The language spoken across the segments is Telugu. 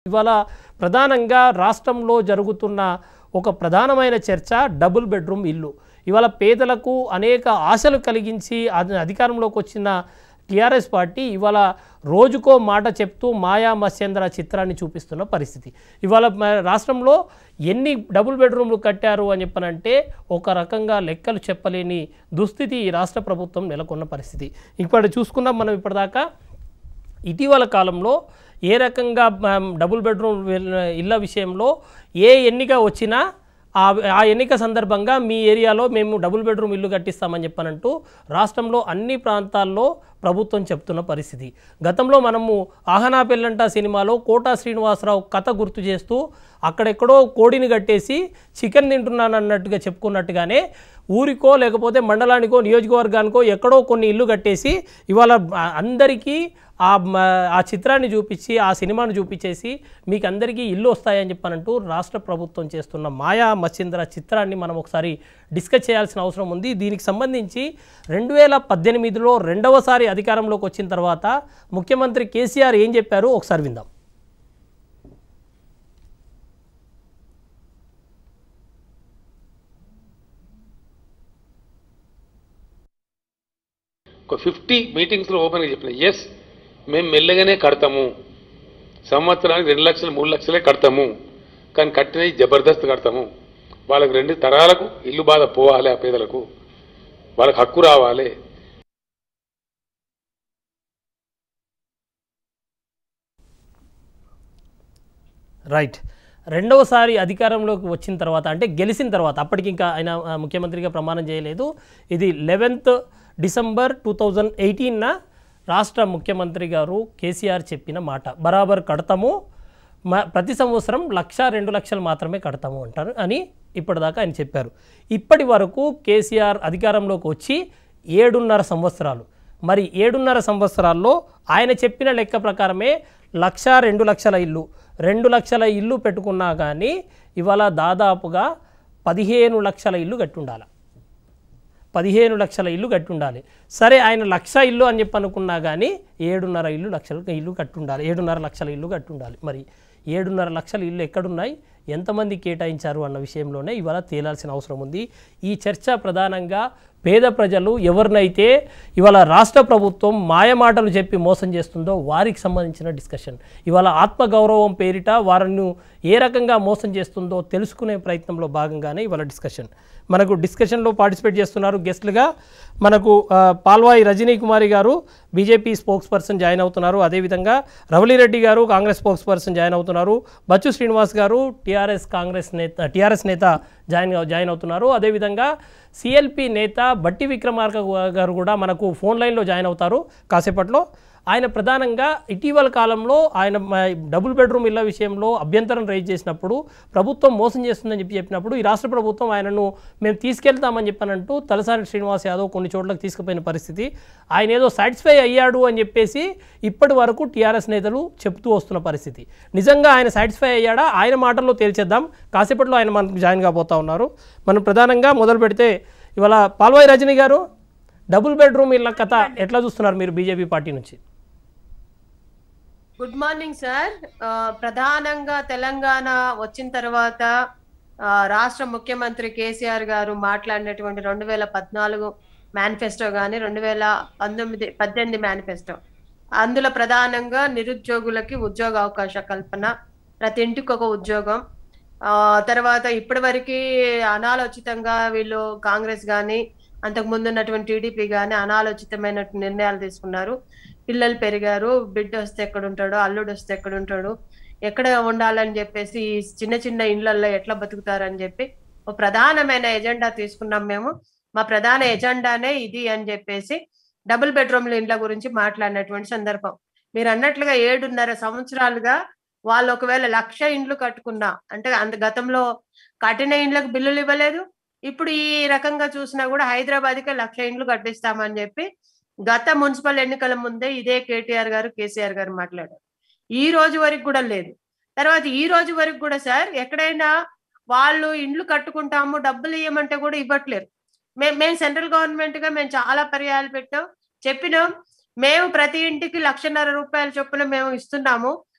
ఇవాళ ప్రధానంగా రాష్ట్రంలో జరుగుతున్న ఒక ప్రధానమైన చర్చ డబుల్ బెడ్రూమ్ ఇల్లు ఇవాళ పేదలకు అనేక ఆశలు కలిగించి అధి- అధికారంలోకి వచ్చిన టీఆర్ఎస్ పార్టీ ఇవాళ రోజుకో మాట చెప్తూ మాయా మత్స్యేంద్ర చిత్రాన్ని చూపిస్తున్న పరిస్థితి ఇవాళ మ- రాష్ట్రంలో ఎన్ని డబుల్ బెడ్రూమ్లు కట్టారు అని చెప్పనంటే ఒక రకంగా లెక్కలు చెప్పలేని దుస్థితి ఈ రాష్ట్ర ప్రభుత్వం నెలకొన్న పరిస్థితి ఇప్పుడు చూసుకున్నాం మనం ఇప్పటిదాకా ఇటీవల కాలంలో ఏ రకంగా మ, డబుల్ బెడ్రూమ్ వెల్- ఇళ్ళ విషయంలో ఏ ఎన్నిక వచ్చినా ఆ ఆ ఎన్నిక సందర్భంగా మీ ఏరియాలో మేము డబుల్ బెడ్రూమ్ ఇల్లు కట్టిస్తామని చెప్పనంటూ రాష్ట్రంలో అన్ని ప్రాంతాల్లో ప్రభుత్వం చెప్తున్న పరిస్థితి గతంలో మనము ఆహనా పెళ్ళంట సినిమాలో కోటా శ్రీనివాసరావు కథ గుర్తు చేస్తూ అక్కడెక్కడో కోడిని కట్టేసి చికెన్ తింటున్నాను అన్నట్టుగా చెప్పుకున్నట్టుగానే ఊరికో లేకపోతే మండలానికో నియోజకవర్గానికో ఎక్కడో కొన్ని ఇల్లు కట్టేసి ఇవాళ ఆ, అందరికీ ఆ మ- ఆ చిత్రాన్ని చూపించి ఆ సినిమాను చూపించేసి మీకు అందరికీ ఇల్లు వస్తాయని చెప్పనంటూ రాష్ట్ర ప్రభుత్వం చేస్తున్న మాయా మచ్చింద్ర చిత్రాన్ని మనం ఒకసారి డిస్కస్ చేయాల్సిన అవసరం ఉంది దీనికి సంబంధించి రెండు వేల పద్దెనిమిదిలో రెండవసారి అధికారంలోకి వచ్చిన తర్వాత ముఖ్యమంత్రి కేసీఆర్ ఏం చెప్పారు ఒకసారి విందాం ఒక ఫిఫ్టీ మీటింగ్స్లో ఓపెన్గా చెప్పిన ఎస్ మేము మెల్లగానే కడతాము సంవత్సరానికి రెండు లక్షలు మూడు లక్షలే కడతాము కానీ కట్టినవి జబర్దస్త్ కడతాము వాళ్ళకి రెండు తరాలకు ఇల్లు బాధ పోవాలి ఆ పేదలకు వాళ్ళకి హక్కు రావాలి రైట్ రెండవసారి అధికారంలోకి వచ్చిన తర్వాత అంటే గెలిచిన తర్వాత అప్పటికి ఇంకా ఆయన ఆ, ముఖ్యమంత్రిగా ప్రమాణం చేయలేదు ఇది లెవెన్త్ డిసెంబర్ టూ థౌజండ్ ఎయిటీన్న రాష్ట్ర ముఖ్యమంత్రి గారు కేసీఆర్ చెప్పిన మాట బరాబర్ కడతాము మ ప్రతి సంవత్సరం లక్ష రెండు లక్షలు మాత్రమే కడతాము అంటారు అని ఇప్పటిదాకా ఆయన చెప్పారు ఇప్పటి వరకు కేసీఆర్ అధికారంలోకి వచ్చి ఏడున్నర సంవత్సరాలు మరి ఏడున్నర సంవత్సరాల్లో ఆయన చెప్పిన లెక్క ప్రకారమే లక్ష రెండు లక్షల ఇల్లు రెండు లక్షల ఇల్లు పెట్టుకున్నా కానీ ఇవాళ దాదాపుగా పదిహేను లక్షల ఇల్లు కట్టి ఉండాలి పదిహేను లక్షల ఇల్లు కట్టి ఉండాలి సరే ఆయన లక్ష ఇల్లు అని చెప్పి అనుకున్నా కానీ ఏడున్నర ఇల్లు లక్షల ఇల్లు కట్టి ఉండాలి ఏడున్నర లక్షల ఇల్లు కట్టి ఉండాలి మరి ఏడున్నర లక్షల ఇల్లు ఎక్కడున్నాయి ఎంతమంది కేటాయించారు అన్న విషయంలోనే ఇవాళ తేలాల్సిన అవసరం ఉంది ఈ చర్చ ప్రధానంగా పేద ప్రజలు ఎవరినైతే ఇవాళ రాష్ట్ర ప్రభుత్వం మాయమాటలు చెప్పి మోసం చేస్తుందో వారికి సంబంధించిన డిస్కషన్ ఇవాళ ఆత్మగౌరవం పేరిట వారిని ఏ రకంగా మోసం చేస్తుందో తెలుసుకునే ప్రయత్నంలో భాగంగానే ఇవాళ డిస్కషన్ మనకు డిస్కషన్లో పార్టిసిపేట్ చేస్తున్నారు గెస్ట్లుగా మనకు ఆ, పాల్వాయి రజనీ కుమారి గారు బీజేపీ స్పోక్స్ పర్సన్ జాయిన్ అవుతున్నారు అదేవిధంగా రవలిరెడ్డి గారు కాంగ్రెస్ స్పోక్స్ పర్సన్ జాయిన్ అవుతున్నారు బచ్చు శ్రీనివాస్ గారు టీఆర్ఎస్ కాంగ్రెస్ నేత టీఆర్ఎస్ నేత జాయిన్ జాయిన్ అవుతున్నారు అదేవిధంగా సిఎల్పి నేత బట్టి విక్రమార్క గారు కూడా మనకు ఫోన్ లైన్లో జాయిన్ అవుతారు కాసేపట్లో ఆయన ప్రధానంగా ఇటీవల కాలంలో ఆయన మ- డబుల్ బెడ్రూమ్ ఇళ్ల విషయంలో అభ్యంతరం రైజ్ చేసినప్పుడు ప్రభుత్వం మోసం చేస్తుందని చెప్పి చెప్పినప్పుడు ఈ రాష్ట్ర ప్రభుత్వం ఆయనను మేము తీసుకెళ్తామని చెప్పానంటూ తలసాని శ్రీనివాస్ యాదవ్ కొన్ని చోట్లకు తీసుకుపోయిన పరిస్థితి ఆయన ఏదో సాటిస్ఫై అయ్యాడు అని చెప్పేసి ఇప్పటి వరకు టీఆర్ఎస్ నేతలు చెప్తూ వస్తున్న పరిస్థితి నిజంగా ఆయన సాటిస్ఫై అయ్యాడా ఆయన మాటల్లో తేల్చేద్దాం కాసేపట్లో ఆయన మనకు జాయిన్ కాబోతా ఉన్నారు మనం ప్రధానంగా మొదలు పెడితే ఇవాళ పాల్వాయి రజనీ గారు డబుల్ బెడ్రూమ్ ఇళ్ళ కథ ఎట్లా చూస్తున్నారు మీరు బీజేపీ పార్టీ నుంచి గుడ్ మార్నింగ్ సార్ ఆ, ప్రధానంగా తెలంగాణ వచ్చిన తర్వాత ఆ, రాష్ట్ర ముఖ్యమంత్రి కేసీఆర్ గారు మాట్లాడినటువంటి రెండు వేల పద్నాలుగు మేనిఫెస్టో కానీ రెండు వేల పంతొమ్మిది పద్దెనిమిది మేనిఫెస్టో అందులో ప్రధానంగా నిరుద్యోగులకి ఉద్యోగ అవకాశ కల్పన ప్రతి ఇంటికి ఒక ఉద్యోగం ఆ తర్వాత ఇప్పటి వరకు అనాలోచితంగా వీళ్ళు కాంగ్రెస్ కానీ అంతకు ముందు ఉన్నటువంటి టీడీపీ కానీ అనాలోచితమైన నిర్ణయాలు తీసుకున్నారు పిల్లలు పెరిగారు బిడ్డ వస్తే ఎక్కడ ఉంటాడు అల్లుడు వస్తే ఎక్కడ ఉంటాడు ఎక్కడ ఉండాలని చెప్పేసి ఈ చిన్న చిన్న ఇండ్లల్లో ఎట్లా బతుకుతారని చెప్పి ఒక ప్రధానమైన ఎజెండా తీసుకున్నాం మేము మా ప్రధాన ఎజెండానే ఇది అని చెప్పేసి డబుల్ బెడ్రూమ్ల ఇండ్ల గురించి మాట్లాడినటువంటి సందర్భం మీరు అన్నట్లుగా ఏడున్నర సంవత్సరాలుగా వాళ్ళు ఒకవేళ లక్ష ఇండ్లు కట్టుకున్నా అంటే అంత గతంలో కట్టిన ఇండ్లకు బిల్లులు ఇవ్వలేదు ఇప్పుడు ఈ రకంగా చూసినా కూడా హైదరాబాద్కి లక్ష ఇండ్లు కట్టిస్తామని చెప్పి గత మున్సిపల్ ఎన్నికల ముందే ఇదే కేటీఆర్ గారు కేసీఆర్ గారు మాట్లాడారు ఈ రోజు వరకు కూడా లేదు తర్వాత ఈ రోజు వరకు కూడా సార్ ఎక్కడైనా వాళ్ళు ఇండ్లు కట్టుకుంటాము డబ్బులు ఇవ్వమంటే కూడా ఇవ్వట్లేరు మేము మేము సెంట్రల్ గవర్నమెంట్ గా మేము చాలా పర్యాలు పెట్టాం చెప్పినాం మేము ప్రతి ఇంటికి లక్షన్నర రూపాయల చొప్పున మేము ఇస్తున్నాము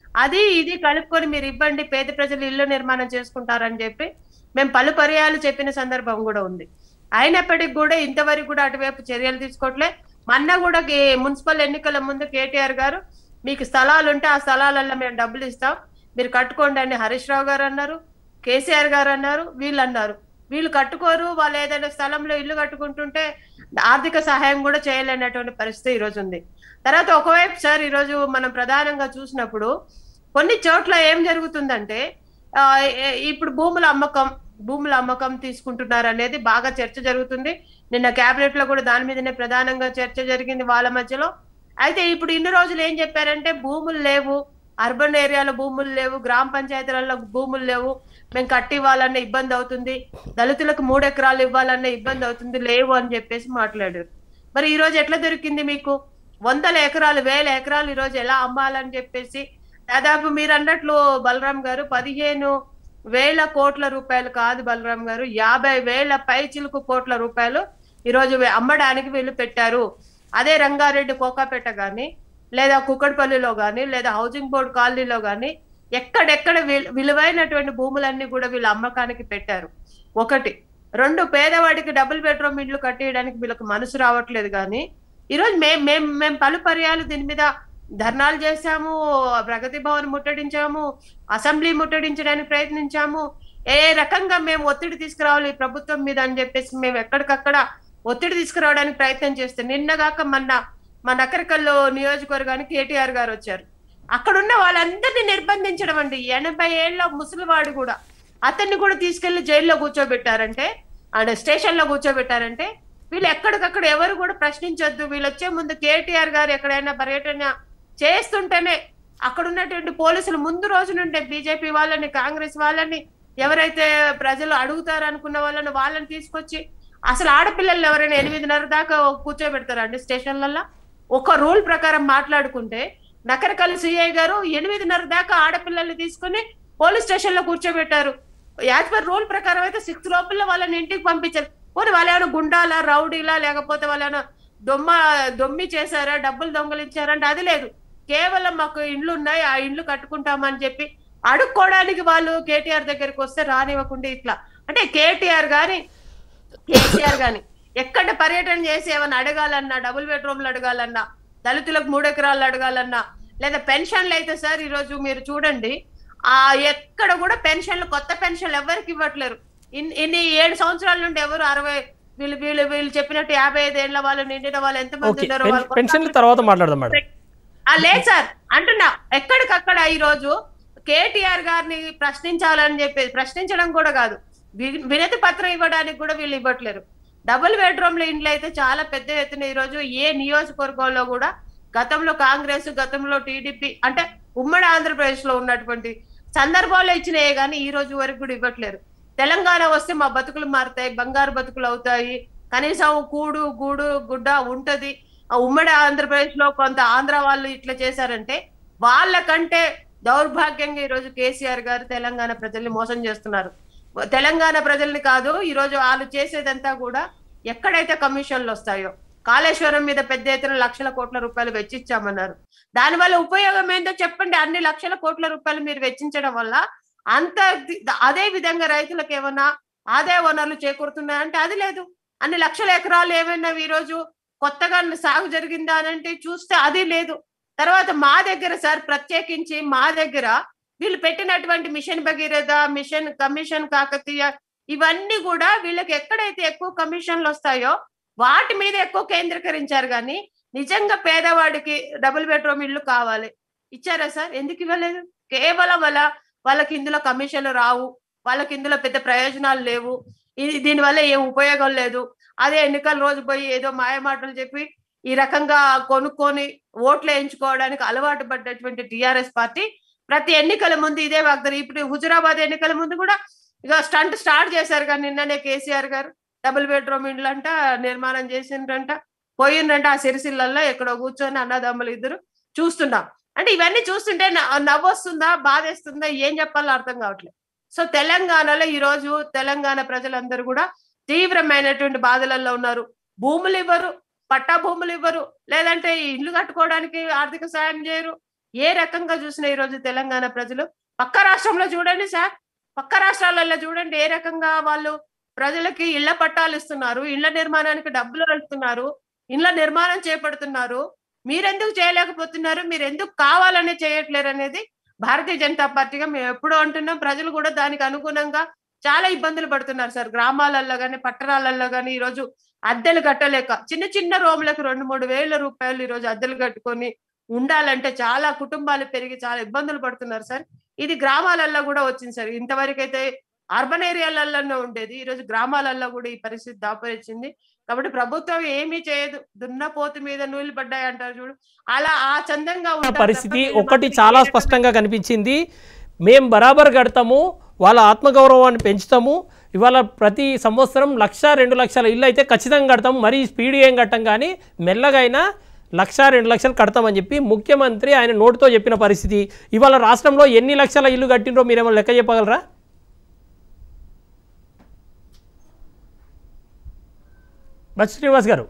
అది ఇది కలుపుకొని మీరు ఇవ్వండి పేద ప్రజలు ఇల్లు నిర్మాణం చేసుకుంటారని చెప్పి మేము పలు పర్యాలు చెప్పిన సందర్భం కూడా ఉంది అయినప్పటికీ కూడా ఇంతవరకు కూడా అటువైపు చర్యలు తీసుకోవట్లే మొన్న కూడా కే- మున్సిపల్ ఎన్నికల ముందు కేటీఆర్ గారు మీకు స్థలాలు ఉంటే ఆ స్థలాలలో మేము డబ్బులు ఇస్తాం మీరు కట్టుకోండి అని హరీష్ రావు గారు అన్నారు కేసీఆర్ గారు అన్నారు వీళ్ళు అన్నారు వీళ్ళు కట్టుకోరు వాళ్ళు ఏదైనా స్థలంలో ఇల్లు కట్టుకుంటుంటే ఆర్థిక సహాయం కూడా చేయలేనటువంటి పరిస్థితి ఈ రోజు ఉంది తర్వాత ఒకవైపు సార్ ఈ రోజు మనం ప్రధానంగా చూసినప్పుడు కొన్ని చోట్ల ఏం జరుగుతుందంటే ఆ, ఏ- ఇప్పుడు భూముల అమ్మకం భూముల అమ్మకం తీసుకుంటున్నారు అనేది బాగా చర్చ జరుగుతుంది నిన్న కేబినెట్ లో కూడా దాని మీదనే ప్రధానంగా చర్చ జరిగింది వాళ్ళ మధ్యలో అయితే ఇప్పుడు ఇన్ని రోజులు ఏం చెప్పారంటే భూములు లేవు అర్బన్ ఏరియాలో భూములు లేవు గ్రామ పంచాయతీలలో భూములు లేవు మేము కట్టి ఇవ్వాలన్న ఇబ్బంది అవుతుంది దళితులకు మూడు ఎకరాలు ఇవ్వాలన్న ఇబ్బంది అవుతుంది లేవు అని చెప్పేసి మాట్లాడారు మరి ఈ రోజు ఎట్లా దొరికింది మీకు వందల ఎకరాలు వేల ఎకరాలు ఈ రోజు ఎలా అమ్మాలని చెప్పేసి దాదాపు మీరు అన్నట్లు బలరాం గారు పదిహేను వేల కోట్ల రూపాయలు కాదు బలరాం గారు యాభై వేల పై చిలుకు కోట్ల రూపాయలు ఈ రోజు వే- అమ్మడానికి వీళ్ళు పెట్టారు అదే రంగారెడ్డి కోకాపేట గాని లేదా కుక్కడపల్లిలో గాని లేదా హౌసింగ్ బోర్డు కాలనీలో గాని ఎక్కడెక్కడ విలు- విలువైనటువంటి భూములన్నీ కూడా వీళ్ళు అమ్మకానికి పెట్టారు ఒకటి రెండు పేదవాడికి డబుల్ బెడ్రూమ్ ఇల్లు కట్టేయడానికి వీళ్ళకి మనసు రావట్లేదు కానీ ఈరోజు మేము మేము మేము పలు పర్యాలు దీని మీద ధర్నాలు చేశాము ప్రగతి భవన్ ముట్టడించాము అసెంబ్లీ ముట్టడించడానికి ప్రయత్నించాము ఏ రకంగా మేము ఒత్తిడి తీసుకురావాలి ఈ ప్రభుత్వం మీద అని చెప్పేసి మేము ఎక్కడికక్కడ ఒత్తిడి తీసుకురావడానికి ప్రయత్నం చేస్తే నిన్నగాక మొన్న మా నకరికల్లో నియోజకవర్గానికి కేటీఆర్ గారు వచ్చారు అక్కడున్న వాళ్ళందరినీ నిర్బంధించడం అండి ఎనభై ఏళ్ళ ముసలివాడు కూడా అతన్ని కూడా తీసుకెళ్లి జైల్లో కూర్చోబెట్టారంటే అండ్ స్టేషన్ లో కూర్చోబెట్టారంటే వీళ్ళు ఎక్కడికక్కడ ఎవరు కూడా ప్రశ్నించొద్దు వీళ్ళు వచ్చే ముందు కేటీఆర్ గారు ఎక్కడైనా పర్యటన చేస్తుంటేనే అక్కడ ఉన్నటువంటి పోలీసులు ముందు రోజు నుండే బీజేపీ వాళ్ళని కాంగ్రెస్ వాళ్ళని ఎవరైతే ప్రజలు అడుగుతారు అనుకున్న వాళ్ళని వాళ్ళని తీసుకొచ్చి అసలు ఆడపిల్లలు ఎవరైనా ఎనిమిదిన్నర దాకా కూర్చోబెడతారండి స్టేషన్లలో ఒక రూల్ ప్రకారం మాట్లాడుకుంటే నకరకల్ సిఐ గారు ఎనిమిదిన్నర దాకా ఆడపిల్లల్ని తీసుకుని పోలీస్ స్టేషన్ లో కూర్చోబెట్టారు యాజ్ పర్ రూల్ ప్రకారం అయితే సిక్స్ లోపల వాళ్ళని ఇంటికి పంపించారు పోనీ వాళ్ళు ఏమైనా గుండాలా రౌడీలా లేకపోతే వాళ్ళు ఏమైనా దొమ్మ దొమ్మి చేశారా డబ్బులు దొంగలించారా అంటే అది లేదు కేవలం మాకు ఇండ్లు ఉన్నాయి ఆ ఇండ్లు కట్టుకుంటామని చెప్పి అడుక్కోవడానికి వాళ్ళు కేటీఆర్ దగ్గరికి వస్తే రానివ్వకుండా ఇట్లా అంటే కేటీఆర్ గాని కేసీఆర్ గాని ఎక్కడ పర్యటన చేసి ఏమైనా అడగాలన్నా డబుల్ బెడ్రూమ్లు అడగాలన్నా దళితులకు మూడు ఎకరాలు అడగాలన్నా లేదా పెన్షన్లు అయితే సార్ ఈ రోజు మీరు చూడండి ఆ ఎక్కడ కూడా పెన్షన్లు కొత్త పెన్షన్లు ఎవరికి ఇవ్వట్లేరు ఇన్- ఇన్ని ఏడు సంవత్సరాల నుండి ఎవరు అరవై వీళ్ళు వీళ్ళు వీళ్ళు చెప్పినట్టు యాభై ఐదు ఏళ్ల వాళ్ళు నిండిన వాళ్ళు ఎంతమంది ఓకే ఉన్నారో పెన్- వాళ్ళు పెన్షన్ల తర్వాత మాట్లాడదాం మేడం ఆ లేదు సార్ అంటున్నా ఎక్కడికక్కడ ఈ రోజు కేటీఆర్ గారిని ప్రశ్నించాలని చెప్పి ప్రశ్నించడం కూడా కాదు వి- వినతి పత్రం ఇవ్వడానికి కూడా వీళ్ళు ఇవ్వట్లేరు డబుల్ బెడ్రూమ్ల ఇండ్లు అయితే చాలా పెద్ద ఎత్తున ఈ రోజు ఏ నియోజకవర్గంలో కూడా గతంలో కాంగ్రెస్ గతంలో టీడీపీ అంటే ఉమ్మడి ఆంధ్రప్రదేశ్ లో ఉన్నటువంటి సందర్భాల్లో ఇచ్చినాయే కానీ ఈ రోజు వరకు కూడా ఇవ్వట్లేరు తెలంగాణ వస్తే మా బతుకులు మారుతాయి బంగారు బతుకులు అవుతాయి కనీసం కూడు గూడు గుడ్డ ఉంటది ఆ ఉమ్మడి ఆంధ్రప్రదేశ్ లో కొంత ఆంధ్ర వాళ్ళు ఇట్లా చేశారంటే వాళ్ళకంటే దౌర్భాగ్యంగా ఈరోజు కేసీఆర్ గారు తెలంగాణ ప్రజల్ని మోసం చేస్తున్నారు తెలంగాణ ప్రజల్ని కాదు ఈ రోజు వాళ్ళు చేసేదంతా కూడా ఎక్కడైతే కమిషన్లు వస్తాయో కాళేశ్వరం మీద పెద్ద ఎత్తున లక్షల కోట్ల రూపాయలు వెచ్చించామన్నారు దానివల్ల ఉపయోగం ఏంటో చెప్పండి అన్ని లక్షల కోట్ల రూపాయలు మీరు వెచ్చించడం వల్ల అంత ది- అదే విధంగా రైతులకు ఏమన్నా ఆదాయ వనరులు చేకూరుతున్నాయంటే అది లేదు అన్ని లక్షల ఎకరాలు ఏమైనా ఈ రోజు కొత్తగా సాగు జరిగిందా అని అంటే చూస్తే అది లేదు తర్వాత మా దగ్గర సార్ ప్రత్యేకించి మా దగ్గర వీళ్ళు పెట్టినటువంటి mission Bhagiratha mission commission Kakatiya ఇవన్నీ కూడా వీళ్ళకి ఎక్కడైతే ఎక్కువ కమిషన్లు వస్తాయో వాటి మీద ఎక్కువ కేంద్రీకరించారు కానీ నిజంగా పేదవాడికి డబుల్ బెడ్రూమ్ ఇల్లు కావాలి ఇచ్చారా సార్ ఎందుకు ఇవ్వలేదు కేవలం వాళ్ళ వాళ్ళకి ఇందులో కమిషన్లు రావు వాళ్ళకి ఇందులో పెద్ద ప్రయోజనాలు లేవు ఇది దీనివల్ల ఏం ఉపయోగం లేదు అదే ఎన్నికల రోజు పోయి ఏదో మాయమాటలు చెప్పి ఈ రకంగా కొనుక్కొని ఓట్లు వేయించుకోవడానికి అలవాటు పడ్డటువంటి టిఆర్ఎస్ పార్టీ ప్రతి ఎన్నికల ముందు ఇదే వాగ్దానం ఇప్పుడు హుజురాబాద్ ఎన్నికల ముందు కూడా ఇక స్టంట్ స్టార్ట్ చేశారు కానీ నిన్ననే కేసీఆర్ గారు డబుల్ బెడ్రూమ్ ఇండ్లంట నిర్మాణం చేసిండ్రంట పోయిండ్రంట ఆ సిరిసిల్లల్లో ఎక్కడో కూర్చొని అన్నదమ్ములు ఇద్దరు చూస్తున్నాం అంటే ఇవన్నీ చూస్తుంటే న- నవ్వొస్తుందా బాధేస్తుందా ఏం చెప్పాలో అర్థం కావట్లేదు సో తెలంగాణలో ఈ రోజు తెలంగాణ ప్రజలందరూ కూడా తీవ్రమైనటువంటి బాధలలో ఉన్నారు భూములు ఇవ్వరు పట్టా భూములు ఇవ్వరు లేదంటే ఈ ఇల్లు కట్టుకోవడానికి ఆర్థిక సాయం చేయరు ఏ రకంగా చూసినా ఈ రోజు తెలంగాణ ప్రజలు పక్క రాష్ట్రంలో చూడండి సార్ పక్క రాష్ట్రాలలో చూడండి ఏ రకంగా వాళ్ళు ప్రజలకి ఇళ్ల పట్టాలు ఇస్తున్నారు ఇళ్ల నిర్మాణానికి డబ్బులు వెళ్తున్నారు ఇళ్ల నిర్మాణం చేపడుతున్నారు మీరెందుకు చేయలేకపోతున్నారు మీరు ఎందుకు కావాలని చేయట్లేరు అనేది భారతీయ జనతా పార్టీగా మేము ఎప్పుడూ అంటున్నాం ప్రజలు కూడా దానికి అనుగుణంగా చాలా ఇబ్బందులు పడుతున్నారు సార్ గ్రామాలలో కానీ పట్టణాలలో కానీ ఈరోజు అద్దెలు కట్టలేక చిన్న చిన్న రూములకు రెండు మూడు వేల రూపాయలు ఈరోజు అద్దెలు కట్టుకొని ఉండాలంటే చాలా కుటుంబాలు పెరిగి చాలా ఇబ్బందులు పడుతున్నారు సార్ ఇది గ్రామాలలో కూడా వచ్చింది సార్ ఇంతవరకు అయితే అర్బన్ ఏరియాలలో ఉండేది ఈ రోజు గ్రామాలలో కూడా ఈ పరిస్థితి దాపరిచింది కాబట్టి ప్రభుత్వం ఏమీ చేయదు దున్నపోతు మీద నూలు పడ్డాయి అంటారు చూడు అలా ఆ చందంగా ఉంటారు తప్ప పరిస్థితి వీళ్ళు ఒకటి మాత్రం చాలా ఏ రకమైన- స్పష్టంగా కనిపించింది మేం బరాబర్ కడతాము వాళ్ళ ఆత్మగౌరవాన్ని పెంచుతాము ఇవాళ ప్రతి సంవత్సరం లక్ష రెండు లక్షల ఇల్లు అయితే ఖచ్చితంగా కడతాము మరీ స్పీడ్ ఏం కట్టం కానీ మెల్లగా అయినా లక్ష రెండు లక్షలు కడతామని చెప్పి ముఖ్యమంత్రి ఆయన నోటితో చెప్పిన పరిస్థితి ఇవాళ రాష్ట్రంలో ఎన్ని లక్షల ఇల్లు కట్టినరో మీరేమో లెక్క చెప్పగలరా బస్ శ్రీనివాస్ గారు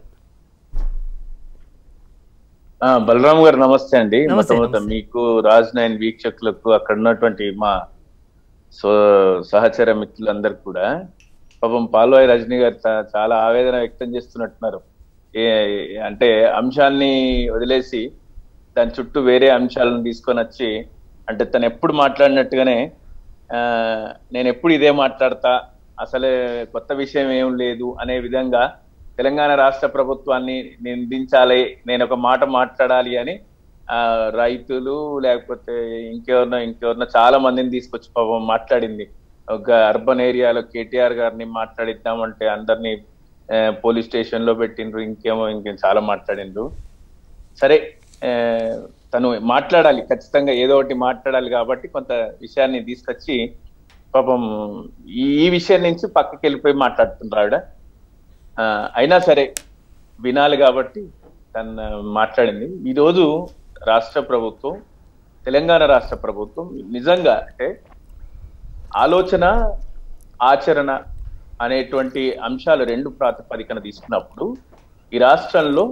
ఆ, బలరాం గారు నమస్తే అండి నమస్తే, మొట్టమొదట నమస్తే. మీకు రాజ్ నైన్ వీక్షకులకు అక్కడ ఉన్నటువంటి మా సో సహచర మిత్రులందరికీ కూడా పాపం పాల్వాయి రజనీ గారు చా- చాలా ఆవేదన వ్యక్తం చేస్తున్నట్టున్నారు ఏ అంటే అంశాల్ని వదిలేసి దాని చుట్టూ వేరే అంశాలను తీసుకొని వచ్చి అంటే తను ఎప్పుడు మాట్లాడినట్టుగానే ఆ, నేను ఎప్పుడు ఇదే మాట్లాడతా అసలే కొత్త విషయం ఏం లేదు అనే విధంగా తెలంగాణ రాష్ట్ర ప్రభుత్వాన్ని నిందించాలి నేను ఒక మాట మాట్లాడాలి అని ఆ రైతులు లేకపోతే ఇంకెవరినో ఇంకెవరినో చాలా మందిని తీసుకొచ్చి పాపం మాట్లాడింది ఒక అర్బన్ ఏరియాలో కేటీఆర్ గారిని మాట్లాడిద్దామంటే అందరినీ ఆ, పోలీస్ స్టేషన్ లో పెట్టిండ్రు ఇంకేమో ఇంకేం చాలా మాట్లాడిండ్రు సరే ఆ, తను మాట్లాడాలి ఖచ్చితంగా ఏదో ఒకటి మాట్లాడాలి కాబట్టి కొంత విషయాన్ని తీసుకొచ్చి పాపం ఈ ఈ విషయం నుంచి పక్కకి వెళ్ళిపోయి మాట్లాడుతున్నారు ఆవిడ ఆ, అయినా సరే వినాలి కాబట్టి తను మాట్లాడింది ఈరోజు రాష్ట్ర ప్రభుత్వం తెలంగాణ రాష్ట్ర ప్రభుత్వం నిజంగా అంటే ఆలోచన ఆచరణ అనేటువంటి అంశాలు రెండు ప్రాతిపదికన తీసుకున్నప్పుడు ఈ రాష్ట్రంలో